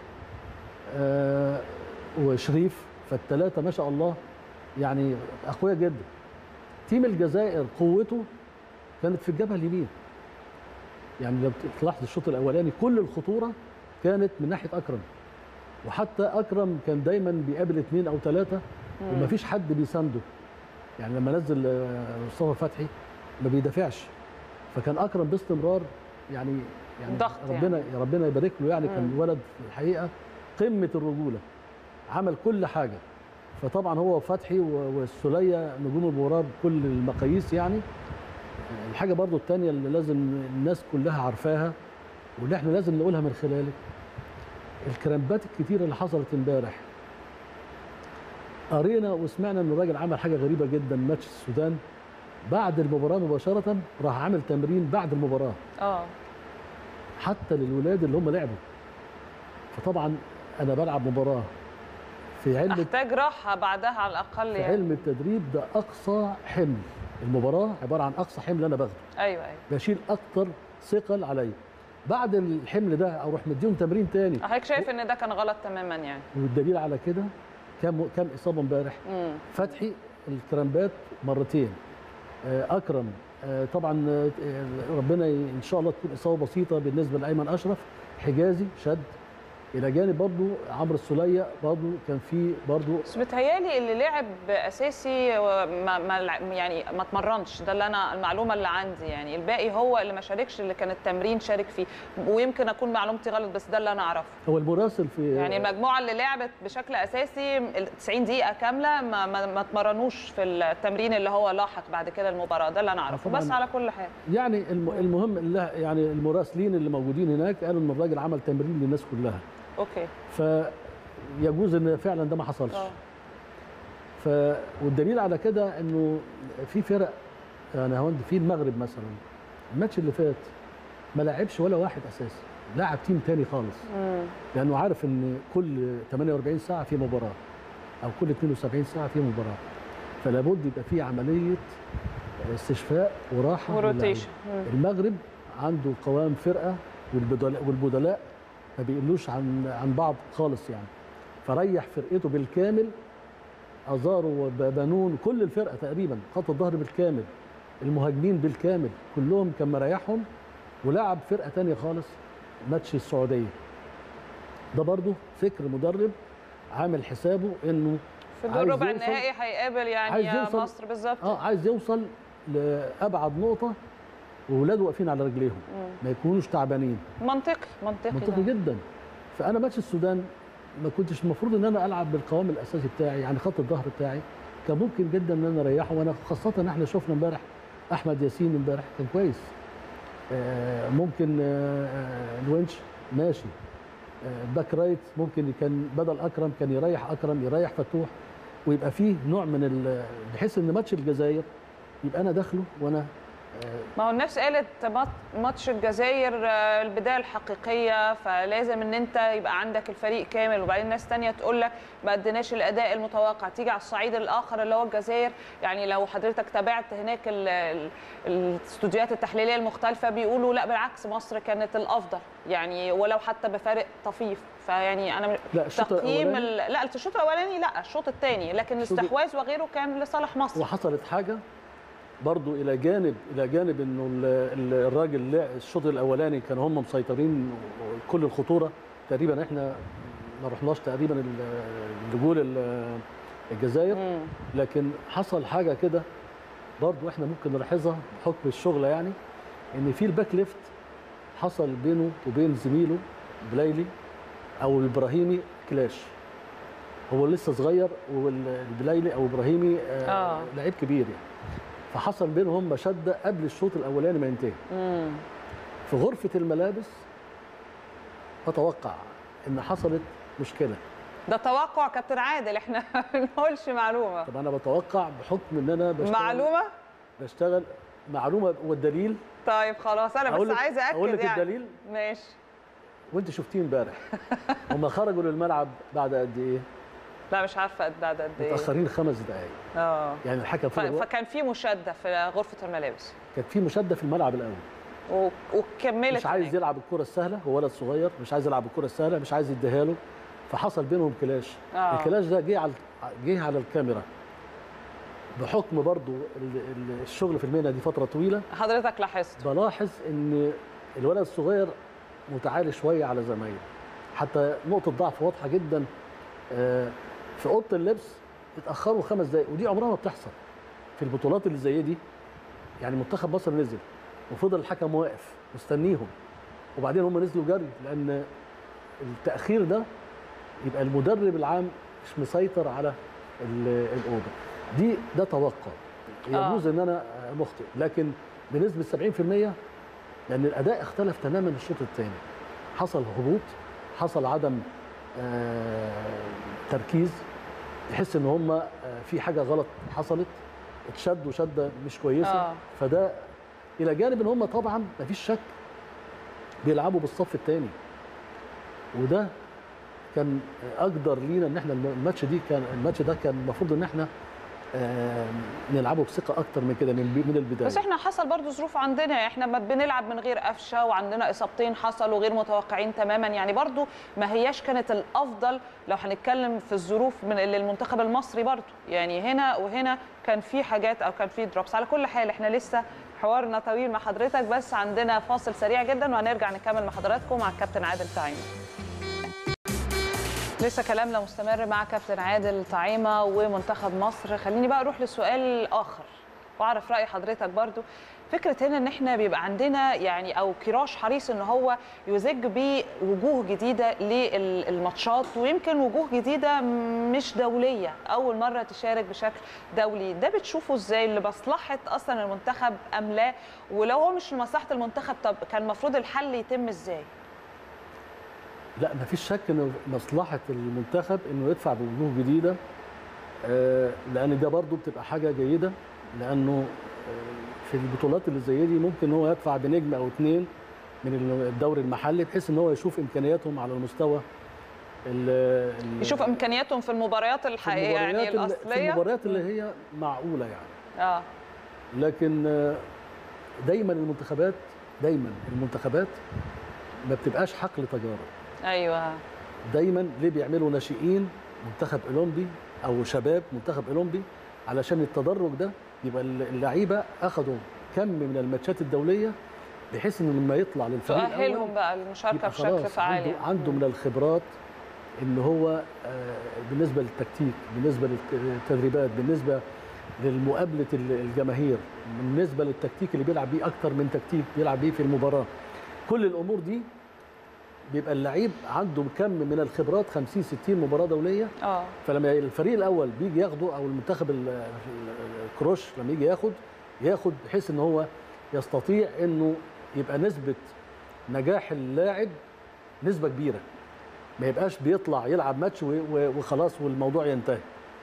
آه وشريف فالثلاثه ما شاء الله يعني اقوياء جدا تيم الجزائر قوته كانت في الجبهه اليمين يعني لو تلاحظ الشوط الاولاني كل الخطوره كانت من ناحيه اكرم وحتى اكرم كان دايما بيقابل اثنين او ثلاثه ومفيش حد بيسانده يعني لما نزل آه، مصطفى فتحي ما بيدافعش فكان اكرم باستمرار يعني يعني ضغط ربنا يعني. ربنا يبارك له يعني كان مم. ولد في الحقيقه قمه الرجوله عمل كل حاجه فطبعا هو وفتحي و- والسوليه نجوم المباراه بكل المقاييس يعني الحاجه برضو الثانيه اللي لازم الناس كلها عارفاها واللي احنا لازم نقولها من خلالك الكرامبات الكتيره اللي حصلت امبارح قرينا وسمعنا ان الراجل عمل حاجه غريبه جدا ماتش السودان بعد المباراه مباشره راح عامل تمرين بعد المباراه اه حتى للولاد اللي هم لعبوا فطبعا انا بلعب مباراه في علم احتاج راحه بعدها على الاقل في يعني علم التدريب ده اقصى حمل المباراه عباره عن اقصى حمل انا باخده ايوه ايوه بشيل اكتر ثقل عليا بعد الحمل ده اروح مديهم تمرين تاني حضرتك شايف ان ده كان غلط تماما يعني والدليل على كده كم كم اصابه امبارح مم. فتحي الكرامبات مرتين آه، اكرم آه، طبعا آه، ربنا ي- ان شاء الله تكون اصابه بسيطه بالنسبه لايمن اشرف حجازي شد الى جانب برضو عمرو السوليه برضو كان في برضو بس بتهيالي اللي لعب اساسي ما ما لع- يعني ما اتمرنش ده اللي انا المعلومه اللي عندي يعني الباقي هو اللي ما شاركش اللي كان التمرين شارك فيه ويمكن اكون معلومتي غلط بس ده اللي انا اعرفه هو المراسل في يعني المجموعه اللي لعبت بشكل اساسي ال 90 دقيقه كامله ما ما, ما اتمرنوش في التمرين اللي هو لاحق بعد كده المباراه ده اللي انا اعرفه طبعاً. بس على كل حال يعني الم- المهم اللي يعني المراسلين اللي موجودين هناك قالوا ان الراجل عمل تمرين للناس كلها اوكي فيجوز ان فعلا ده ما حصلش اه ف والدليل على كده انه في فرق يعني هو في المغرب مثلا الماتش اللي فات ما لعبش ولا واحد اساسي لاعب تيم تاني خالص مم. لانه عارف ان كل 48 ساعه في مباراه او كل 72 ساعه في مباراه فلا بد يبقى في عمليه استشفاء وراحه وروتيشن للاعبين. المغرب عنده قوام فرقه والبدلاء والبدلاء ما بيقلوش عن عن بعض خالص يعني فريح فرقته بالكامل ازارو وبنون كل الفرقه تقريبا خط الظهر بالكامل المهاجمين بالكامل كلهم كان مريحهم ولعب فرقه تانية خالص ماتش السعوديه ده برضو فكر مدرب عامل حسابه انه في عايز الدور ربع يوصل- النهائي هيقابل يعني عايز يوصل- مصر بالظبط اه عايز يوصل لابعد نقطه واولاده واقفين على رجليهم ما يكونوش تعبانين منطقي منطقي منطقي ده. جدا فانا ماتش السودان ما كنتش المفروض ان انا العب بالقوام الاساسي بتاعي يعني خط الظهر بتاعي كان ممكن جدا ان انا اريحه وانا خاصه ان احنا شفنا امبارح احمد ياسين امبارح كان كويس آه، ممكن آه، آه، الونش ماشي آه، باك رايت ممكن كان بدل اكرم كان يريح اكرم يريح فتوح ويبقى فيه نوع من ال- بحيث ان ماتش الجزائر يبقى انا داخله وانا ما هو الناس قالت مات- ماتش الجزائر آه، البدايه الحقيقيه فلازم ان انت يبقى عندك الفريق كامل وبعدين ناس تانية تقول لك ما اديناش الاداء المتوقع تيجي على الصعيد الاخر اللي هو الجزائر يعني لو حضرتك تابعت هناك ال- ال- الاستوديوهات التحليليه المختلفه بيقولوا لا بالعكس مصر كانت الافضل يعني ولو حتى بفارق طفيف فيعني انا لا، الشوط تقييم الأولاني- ال- لا الشوط الاولاني لا الشوط الثاني لكن الشوط- الاستحواذ وغيره كان لصالح مصر وحصلت حاجه برضو الى جانب الى جانب انه ال- ال- الراجل لا- الشوط الاولاني كان هم مسيطرين كل الخطوره تقريبا احنا ما رحناش تقريبا ال- لجول ال- الجزائر مم. لكن حصل حاجه كده برضو احنا ممكن نلاحظها بحكم الشغل يعني ان في الباك ليفت حصل بينه وبين زميله بلايلي او الابراهيمي كلاش هو لسه صغير والبلايلي او ابراهيمي آه. آه. لعيب كبير يعني فحصل بينهم مشده قبل الشوط الاولاني ما ينتهي مم. في غرفه الملابس اتوقع ان حصلت مشكله ده توقع كابتن عادل احنا ما بنقولش معلومه طب انا بتوقع بحكم ان انا بشتغل معلومه بشتغل معلومه والدليل طيب خلاص انا أقول بس لك- عايزه اكد أقول لك يعني الدليل؟ ماشي وانت شفتيه امبارح هم خرجوا للملعب بعد قد ايه؟ لا مش عارفه قد بعد قد ايه متاخرين خمس دقائق اه يعني الحكم ف- فوق الوقت فكان في مشاده في غرفه الملابس كانت في مشاده في الملعب الاول و- وكملت مش عايز هناك. يلعب الكره السهله هو ولد صغير مش عايز يلعب الكره السهله مش عايز يديها له فحصل بينهم كلاش آه. الكلاش ده جه على جه على الكاميرا بحكم برضو ال- ال- الشغل في المهنه دي فتره طويله حضرتك لاحظت بلاحظ ان الولد الصغير متعالي شويه على زمايله حتى نقطه ضعف واضحه جدا آه، في اوضه اللبس اتاخروا خمس دقائق ودي عمرها ما بتحصل في البطولات اللي زي دي يعني منتخب مصر نزل وفضل الحكم واقف مستنيهم وبعدين هم نزلوا جري لان التاخير ده يبقى المدرب العام مش مسيطر على ال- الاوضه دي ده توقع يجوز ان انا مخطئ لكن بنسبه 70% لان الاداء اختلف تماما الشوط الثاني حصل هبوط حصل عدم آه، تركيز تحس ان هم آه، في حاجه غلط حصلت اتشدوا شده مش كويسه آه. فده الى جانب ان هم طبعا مفيش شك بيلعبوا بالصف الثاني وده كان اقدر لينا ان احنا الماتش دي كان الماتش ده كان المفروض ان احنا آه، نلعبه بثقه اكتر من كده من من البدايه بس احنا حصل برضو ظروف عندنا احنا ما بنلعب من غير قفشه وعندنا اصابتين حصلوا غير متوقعين تماما يعني برضو ما هياش كانت الافضل لو هنتكلم في الظروف من اللي المنتخب المصري برضو يعني هنا وهنا كان في حاجات او كان في دروبس على كل حال احنا لسه حوارنا طويل مع حضرتك بس عندنا فاصل سريع جدا وهنرجع نكمل مع حضراتكم مع الكابتن عادل تعيمه لسه كلامنا مستمر مع كابتن عادل طعيمه ومنتخب مصر خليني بقى اروح للسؤال الاخر واعرف راي حضرتك برضو فكره هنا ان احنا بيبقى عندنا يعني او كراش حريص ان هو يزج بوجوه جديده للماتشات ويمكن وجوه جديده مش دوليه اول مره تشارك بشكل دولي ده بتشوفه ازاي لمصلحه اصلا المنتخب ام لا ولو هو مش لمصلحه المنتخب طب كان المفروض الحل يتم ازاي لا مفيش شك ان مصلحه المنتخب انه يدفع بوجوه جديده آه، لان ده برضو بتبقى حاجه جيده لانه آه، في البطولات اللي زي دي ممكن هو يدفع بنجم او اتنين من الدوري المحلي بحيث ان هو يشوف امكانياتهم على المستوى ال- ال- يشوف امكانياتهم في المباريات في الحقيقيه يعني المباريات اللي- في الاصليه المباريات اللي هي معقوله يعني اه لكن آه، دايما المنتخبات دايما المنتخبات ما بتبقاش حقل تجارب ايوه دايما ليه بيعملوا ناشئين منتخب اولمبي او شباب منتخب اولمبي علشان التدرج ده يبقى اللعيبه اخدوا كم من الماتشات الدوليه بحيث انه لما يطلع للفريق الأول تؤهلهم بقى للمشاركه يبقى بشكل خلاص فعال عنده, يعني. عنده من الخبرات ان هو آه، بالنسبه للتكتيك بالنسبه للتدريبات بالنسبه لمقابله ال- الجماهير بالنسبه للتكتيك اللي بيلعب بيه اكتر من تكتيك بيلعب بيه في المباراه كل الامور دي بيبقى اللعيب عنده كم من الخبرات 50 60 مباراه دوليه اه فلما الفريق الاول بيجي ياخده او المنتخب ال- ال- الكروش لما يجي ياخد ياخد بحيث ان هو يستطيع انه يبقى نسبه نجاح اللاعب نسبه كبيره ما يبقاش بيطلع يلعب ماتش و- و- وخلاص والموضوع ينتهي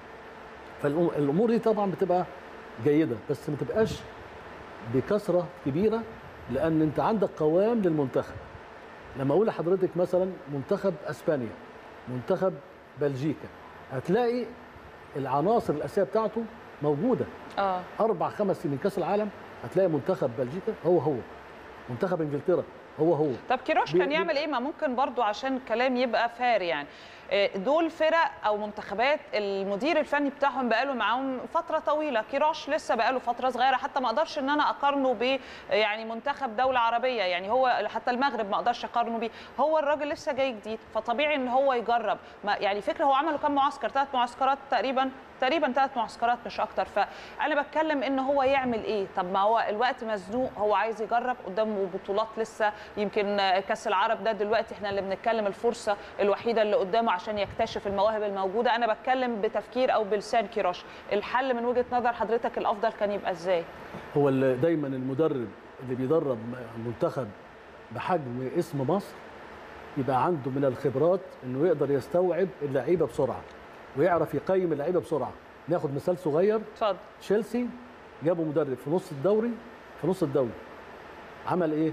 فالامور دي طبعا بتبقى جيده بس ما تبقاش بكثره كبيره لان انت عندك قوام للمنتخب لما اقول لحضرتك مثلا منتخب اسبانيا منتخب بلجيكا هتلاقي العناصر الاساسيه بتاعته موجوده اه اربع خمس سنين كاس العالم هتلاقي منتخب بلجيكا هو هو منتخب انجلترا هو هو طب كيروش بي- كان بي- يعمل ايه ما ممكن برضو عشان الكلام يبقى فار يعني آه، دول فرق او منتخبات المدير الفني بتاعهم بقاله معاهم فتره طويله كيروش لسه بقاله فتره صغيره حتى ما اقدرش ان انا اقارنه ب يعني منتخب دوله عربيه يعني هو حتى المغرب ما اقدرش اقارنه بيه هو الراجل لسه جاي جديد فطبيعي ان هو يجرب ما يعني فكره هو عملوا كام معسكر ثلاث معسكرات تقريبا تقريبا ثلاث معسكرات مش اكتر فانا بتكلم ان هو يعمل ايه طب ما هو الوقت مزنوق هو عايز يجرب قدامه بطولات لسه يمكن كاس العرب ده دلوقتي احنا اللي بنتكلم الفرصه الوحيده اللي قدامه عشان يكتشف المواهب الموجوده انا بتكلم بتفكير او بلسان كيروش الحل من وجهه نظر حضرتك الافضل كان يبقى ازاي هو اللي دايما المدرب اللي بيدرب منتخب بحجم اسم مصر يبقى عنده من الخبرات انه يقدر يستوعب اللعيبه بسرعه ويعرف يقيم اللعيبه بسرعه ناخد مثال صغير اتفضل تشيلسي جابوا مدرب في نص الدوري في نص الدوري عمل ايه؟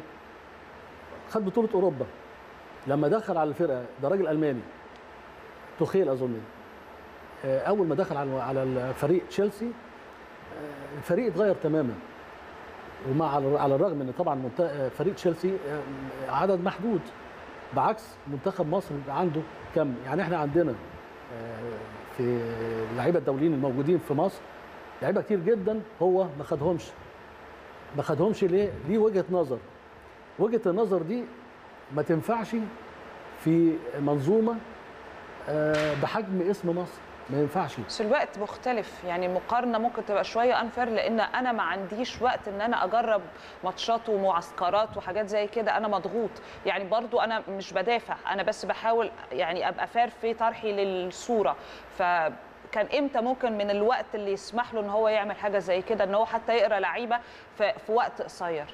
خد بطوله اوروبا لما دخل على الفرقه ده راجل الماني توخيل اظن آه، اول ما دخل على على الفريق تشيلسي آه، الفريق اتغير تماما ومع على الرغم ان طبعا منت- آه، فريق تشيلسي آه، عدد محدود بعكس منتخب مصر بيبقى عنده كم يعني احنا عندنا آه، في اللعيبه الدوليين الموجودين في مصر لعيبه كتير جدا هو ما خدهمش ما خدهمش ليه؟ ليه وجهه نظر وجهه النظر دي ما تنفعش في منظومه آه، بحجم اسم مصر ما ينفعش بس الوقت مختلف يعني المقارنه ممكن تبقى شويه انفر لان انا ما عنديش وقت ان انا اجرب ماتشات ومعسكرات وحاجات زي كده انا مضغوط يعني برضو انا مش بدافع انا بس بحاول يعني ابقى فار في طرحي للصوره فكان امتى ممكن من الوقت اللي يسمح له ان هو يعمل حاجه زي كده ان هو حتى يقرا لعيبه في, في وقت قصير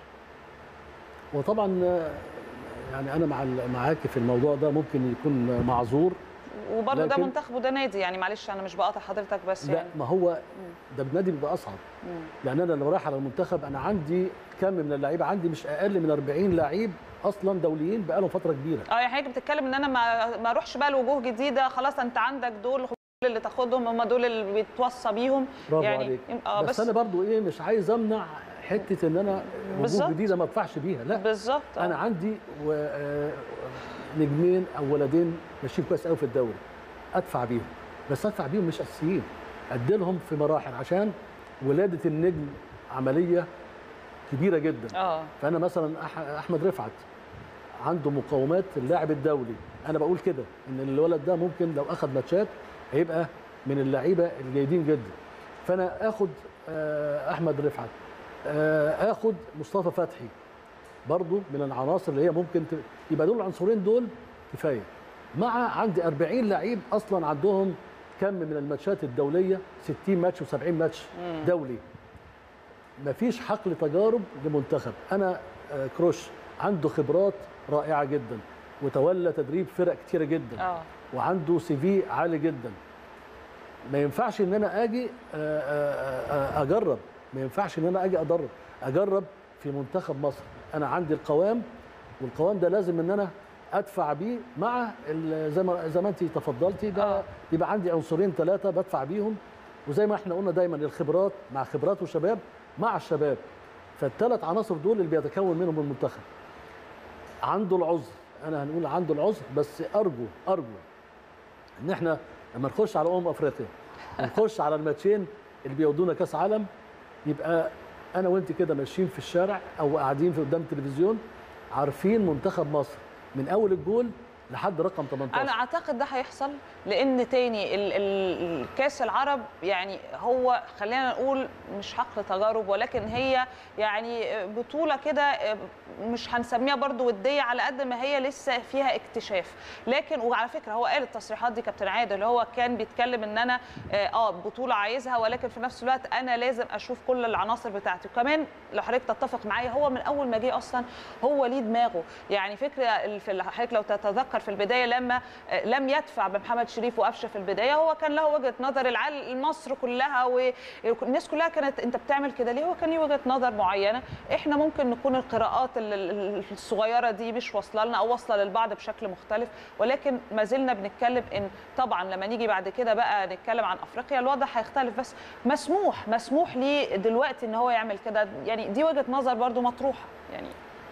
وطبعا آه، يعني انا مع ال- معاك في الموضوع ده ممكن يكون معذور وبرضه ده لكن- منتخب وده نادي يعني معلش انا مش بقاطع حضرتك بس لا يعني ما هو ده بالنادي بيبقى اصعب مم. لان انا لو رايح على المنتخب انا عندي كم من اللعيبه عندي مش اقل من 40 لعيب اصلا دوليين بقالهم فتره كبيره اه يعني حضرتك بتتكلم ان انا ما ما اروحش بقى لوجوه جديده خلاص انت عندك دول اللي تاخدهم هم دول اللي بيتوصى بيهم برافو يعني عليك اه بس, بس, انا برضو ايه مش عايز امنع حته ان انا بالظبط. وجوه جديده ما ادفعش بيها لا بالظبط آه. انا عندي و- آه، نجمين او ولدين ماشيين كويس قوي في الدوري ادفع بيهم بس ادفع بيهم مش اساسيين اديلهم في مراحل عشان ولاده النجم عمليه كبيره جدا اه فانا مثلا أح- احمد رفعت عنده مقومات اللاعب الدولي انا بقول كده ان الولد ده ممكن لو اخذ ماتشات هيبقى من اللعيبه الجيدين جدا فانا اخد آه، احمد رفعت آه، اخد مصطفى فتحي برضو من العناصر اللي هي ممكن ت... يبقى دول العنصرين دول كفايه مع عندي 40 لعيب اصلا عندهم كم من الماتشات الدوليه 60 ماتش و70 ماتش دولي مفيش حقل تجارب لمنتخب انا آه، كروش عنده خبرات رائعه جدا وتولى تدريب فرق كتيره جدا اه وعنده سي في عالي جدا ما ينفعش ان انا اجي آه، آه، آه، اجرب ما ينفعش ان انا اجي ادرب اجرب في منتخب مصر انا عندي القوام والقوام ده لازم ان انا ادفع بيه مع ال- زي ما زي ما انت تفضلتي ده آه. يبقى عندي عنصرين ثلاثه بدفع بيهم وزي ما احنا قلنا دايما الخبرات مع خبرات وشباب مع الشباب فالثلاث عناصر دول اللي بيتكون منهم المنتخب عنده العذر انا هنقول عنده العذر بس ارجو ارجو ان احنا لما نخش على امم افريقيا ونخش على الماتشين اللي بيودونا كاس عالم يبقى انا وانت كده ماشيين في الشارع او قاعدين في قدام التلفزيون عارفين منتخب مصر من اول الجول لحد رقم 18 انا اعتقد ده هيحصل لان تاني ال- ال- الكاس العرب يعني هو خلينا نقول مش حقل تجارب ولكن هي يعني بطوله كده مش هنسميها برضو وديه على قد ما هي لسه فيها اكتشاف لكن وعلى فكره هو قال التصريحات دي كابتن عادل اللي هو كان بيتكلم ان انا اه بطوله عايزها ولكن في نفس الوقت انا لازم اشوف كل العناصر بتاعتي وكمان لو حضرتك تتفق معايا هو من اول ما جه اصلا هو ليه دماغه يعني فكره ال- في حضرتك لو تتذكر في البدايه لما آه، لم يدفع بمحمد شريف وقفشه في البدايه هو كان له وجهه نظر العالم مصر كلها والناس كلها كانت انت بتعمل كده ليه هو كان ليه وجهه نظر معينه احنا ممكن نكون القراءات ال- ال- الصغيره دي مش واصله لنا او واصله للبعض بشكل مختلف ولكن ما زلنا بنتكلم ان طبعا لما نيجي بعد كده بقى نتكلم عن افريقيا الوضع هيختلف بس مسموح مسموح ليه دلوقتي ان هو يعمل كده يعني دي وجهه نظر برضو مطروحه يعني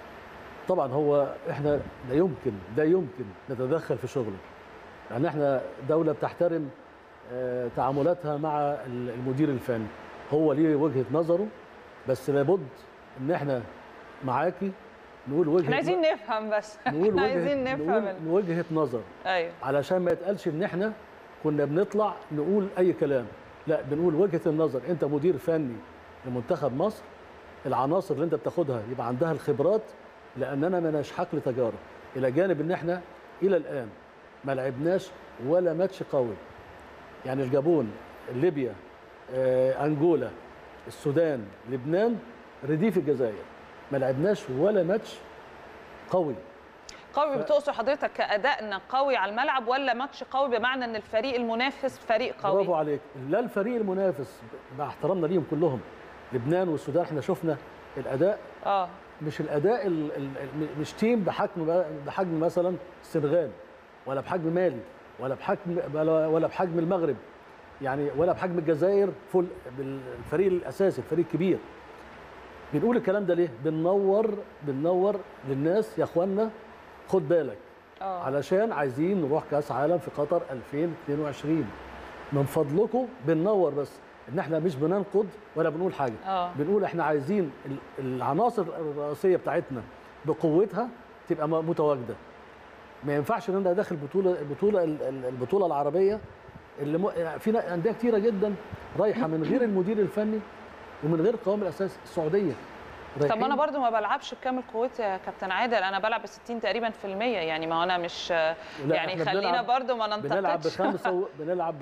طبعا هو احنا لا يمكن لا يمكن نتدخل في شغله يعني احنا دوله بتحترم آه، تعاملاتها مع ال- المدير الفني هو ليه وجهه نظره بس لابد ان احنا معاكي نقول وجهه احنا عايزين نفهم بس نقول احنا وجهه عايزين نفهم نقول ال- وجهه نظر ايوه علشان ما يتقالش ان احنا كنا بنطلع نقول اي كلام لا بنقول وجهه النظر انت مدير فني لمنتخب مصر العناصر اللي انت بتاخدها يبقى عندها الخبرات لاننا مالناش حقل تجارب الى جانب ان احنا الى الان ما لعبناش ولا ماتش قوي يعني الجابون ليبيا آه، انجولا السودان لبنان رديف الجزائر ما لعبناش ولا ماتش قوي قوي ف- بتقصد حضرتك كادائنا قوي على الملعب ولا ماتش قوي بمعنى ان الفريق المنافس فريق قوي برافو عليك لا الفريق المنافس مع احترامنا ليهم كلهم لبنان والسودان احنا شفنا الاداء اه مش الاداء ال ال ال- مش تيم بحجم بحجم مثلا السنغال ولا بحجم مالي ولا بحجم ولا ولا بحجم المغرب يعني ولا بحجم الجزائر فل بالفريق الاساسي الفريق الكبير بنقول الكلام ده ليه بننور بننور للناس يا اخوانا خد بالك اه علشان عايزين نروح كاس عالم في قطر 2022 من فضلكم بننور بس ان احنا مش بننقد ولا بنقول حاجه اه بنقول احنا عايزين ال- العناصر الرئيسيه بتاعتنا بقوتها تبقى م- متواجده ما ينفعش ان انا داخل بطوله البطوله ال- ال- البطوله العربيه اللي م... يعني في نا- انديه كتيره جدا رايحه من غير المدير الفني ومن غير القوام الاساسي السعوديه طب ما انا رايحين- برضو ما بلعبش بكامل قوتي يا كابتن عادل انا بلعب ب 60 تقريبا في المية يعني ما انا مش لا، يعني إحنا خلينا بنلعب- برضو ما بنلعب ننتقدش بخمسة و... بنلعب ب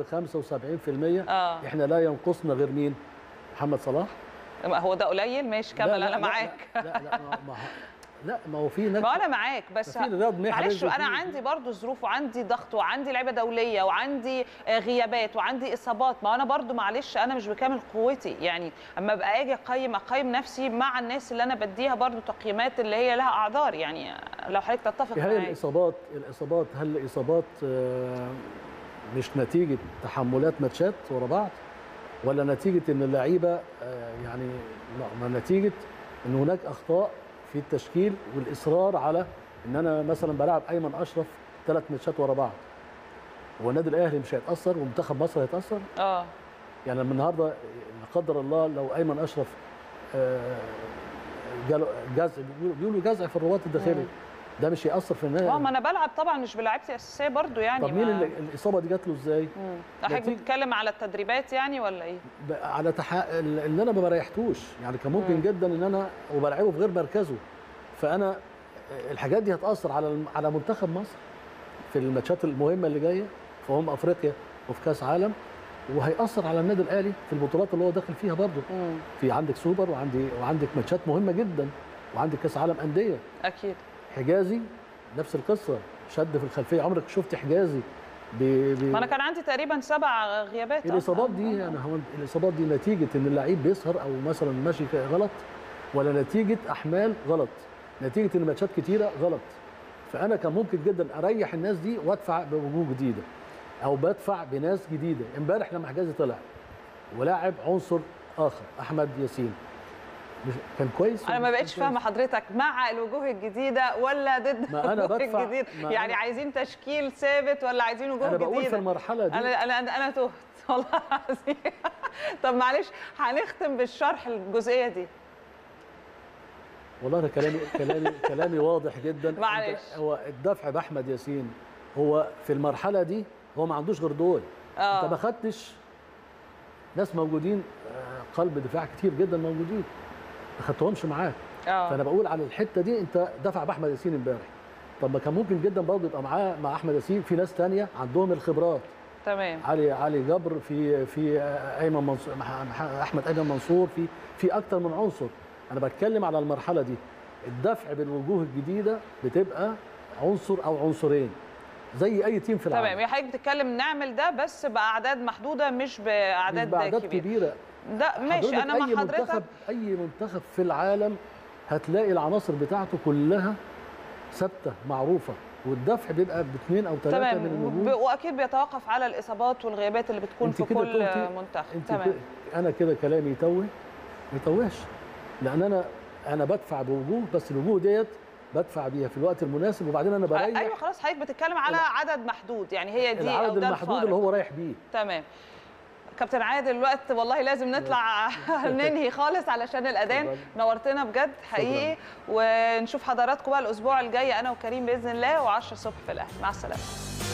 75% اه احنا لا ينقصنا غير مين؟ محمد صلاح ما هو ده قليل ماشي لا، كمل لا، انا لا، معاك لا لا لا ما, ما, لا ما هو في ناس ما انا معاك بس في رياض محرز معلش وفي- انا عندي برضو ظروف وعندي ضغط وعندي لعيبه دوليه وعندي آه، غيابات وعندي اصابات ما انا برضو معلش انا مش بكامل قوتي يعني اما ابقى اجي اقيم اقيم نفسي مع الناس اللي انا بديها برضو تقييمات اللي هي لها اعذار يعني لو حضرتك تتفق هي معايا الاصابات الاصابات هل الاصابات آه، مش نتيجه تحملات ماتشات ورا بعض ولا نتيجه ان اللعيبه آه، يعني لا ما نتيجه ان هناك اخطاء في التشكيل والاصرار على ان انا مثلا بلعب ايمن اشرف ثلاث ماتشات ورا بعض هو النادي الاهلي مش هيتاثر ومنتخب مصر هيتاثر اه يعني لما النهارده لا قدر الله لو ايمن اشرف آه، جاله جزع بيقولوا- بيقولوا جزع في الرباط الداخلي مم. ده مش هيأثر في النهايه اه ما انا بلعب طبعا مش بلعبتي الاساسيه برضو يعني طب مين ما- اللي الاصابه دي جات له ازاي؟ مم. حضرتك نتيجة- بتتكلم على التدريبات يعني ولا ايه؟ ب- على تح... ال- ان انا ما بريحتوش يعني كان ممكن مم. جدا ان انا وبلعبه في غير مركزه فانا الحاجات دي هتاثر على الم- على منتخب مصر في الماتشات المهمه اللي جايه في امم افريقيا وفي كاس عالم وهيأثر على النادي الاهلي في البطولات اللي هو داخل فيها برضه مم. في عندك سوبر وعندي وعندك ماتشات مهمه جدا وعندك كاس عالم انديه اكيد حجازي نفس القصه شد في الخلفيه عمرك شفت حجازي ب... ب... ما انا كان عندي تقريبا سبع غيابات آه. الاصابات آه. دي يعني هو الاصابات دي نتيجه ان اللعيب بيسهر او مثلا ماشي غلط ولا نتيجه احمال غلط نتيجه ان ماتشات كتيره غلط فانا كان ممكن جدا اريح الناس دي وادفع بوجوه جديده او بدفع بناس جديده امبارح لما حجازي طلع ولاعب عنصر اخر احمد ياسين مش كان كويس انا ما ولا بقتش كان فاهمه حضرتك مع الوجوه الجديده ولا ضد ما أنا الوجوه بدفع- الجديد ما يعني أنا- عايزين تشكيل ثابت ولا عايزين وجوه انا بقول في جديده المرحله دي انا انا انا تهت والله العظيم طب معلش هنختم بالشرح الجزئيه دي والله انا كلامي كلامي كلامي واضح جدا أنت- معلش. هو الدفع باحمد ياسين هو في المرحله دي هو ما عندوش غير دول اه انت ما خدتش ناس موجودين آه، قلب دفاع كتير جدا موجودين ما خدتهمش معاك فانا اه بقول على الحته دي انت دفع باحمد ياسين امبارح طب ما كان ممكن جدا برضه يبقى معاه مع احمد ياسين في ناس تانية عندهم الخبرات تمام علي علي جبر في في آه، ايمن منصور مح- مح- احمد ايمن منصور في في اكتر من عنصر انا بتكلم على المرحله دي الدفع بالوجوه الجديده بتبقى عنصر او عنصرين زي اي تيم في العالم تمام يا حضرتك بتتكلم نعمل ده بس باعداد محدوده مش باعداد مش باعداد كبيره كبيره ده ماشي حضرتك انا أي مع حضرتك منتخب اي منتخب في العالم هتلاقي العناصر بتاعته كلها ثابته معروفه والدفع بيبقى باثنين او ثلاثه تمام من ب- النجوم واكيد بيتوقف على الاصابات والغيابات اللي بتكون انت في كده كل قلتي- منتخب انت تمام كده انا كده كلامي يتوه ما يتوهش لان انا انا بدفع بوجوه بس الوجوه ديت بدفع بيها في الوقت المناسب وبعدين انا بريح ايوه خلاص حضرتك بتتكلم على عدد محدود يعني هي دي او العدد ده المحدود الفارق. اللي هو رايح بيه تمام كابتن عادل الوقت والله لازم نطلع ننهي خالص علشان الاذان اتفضل. نورتنا بجد حقيقي ونشوف حضراتكم بقى الاسبوع الجاي انا وكريم باذن الله و10 الصبح في الاهلي مع السلامه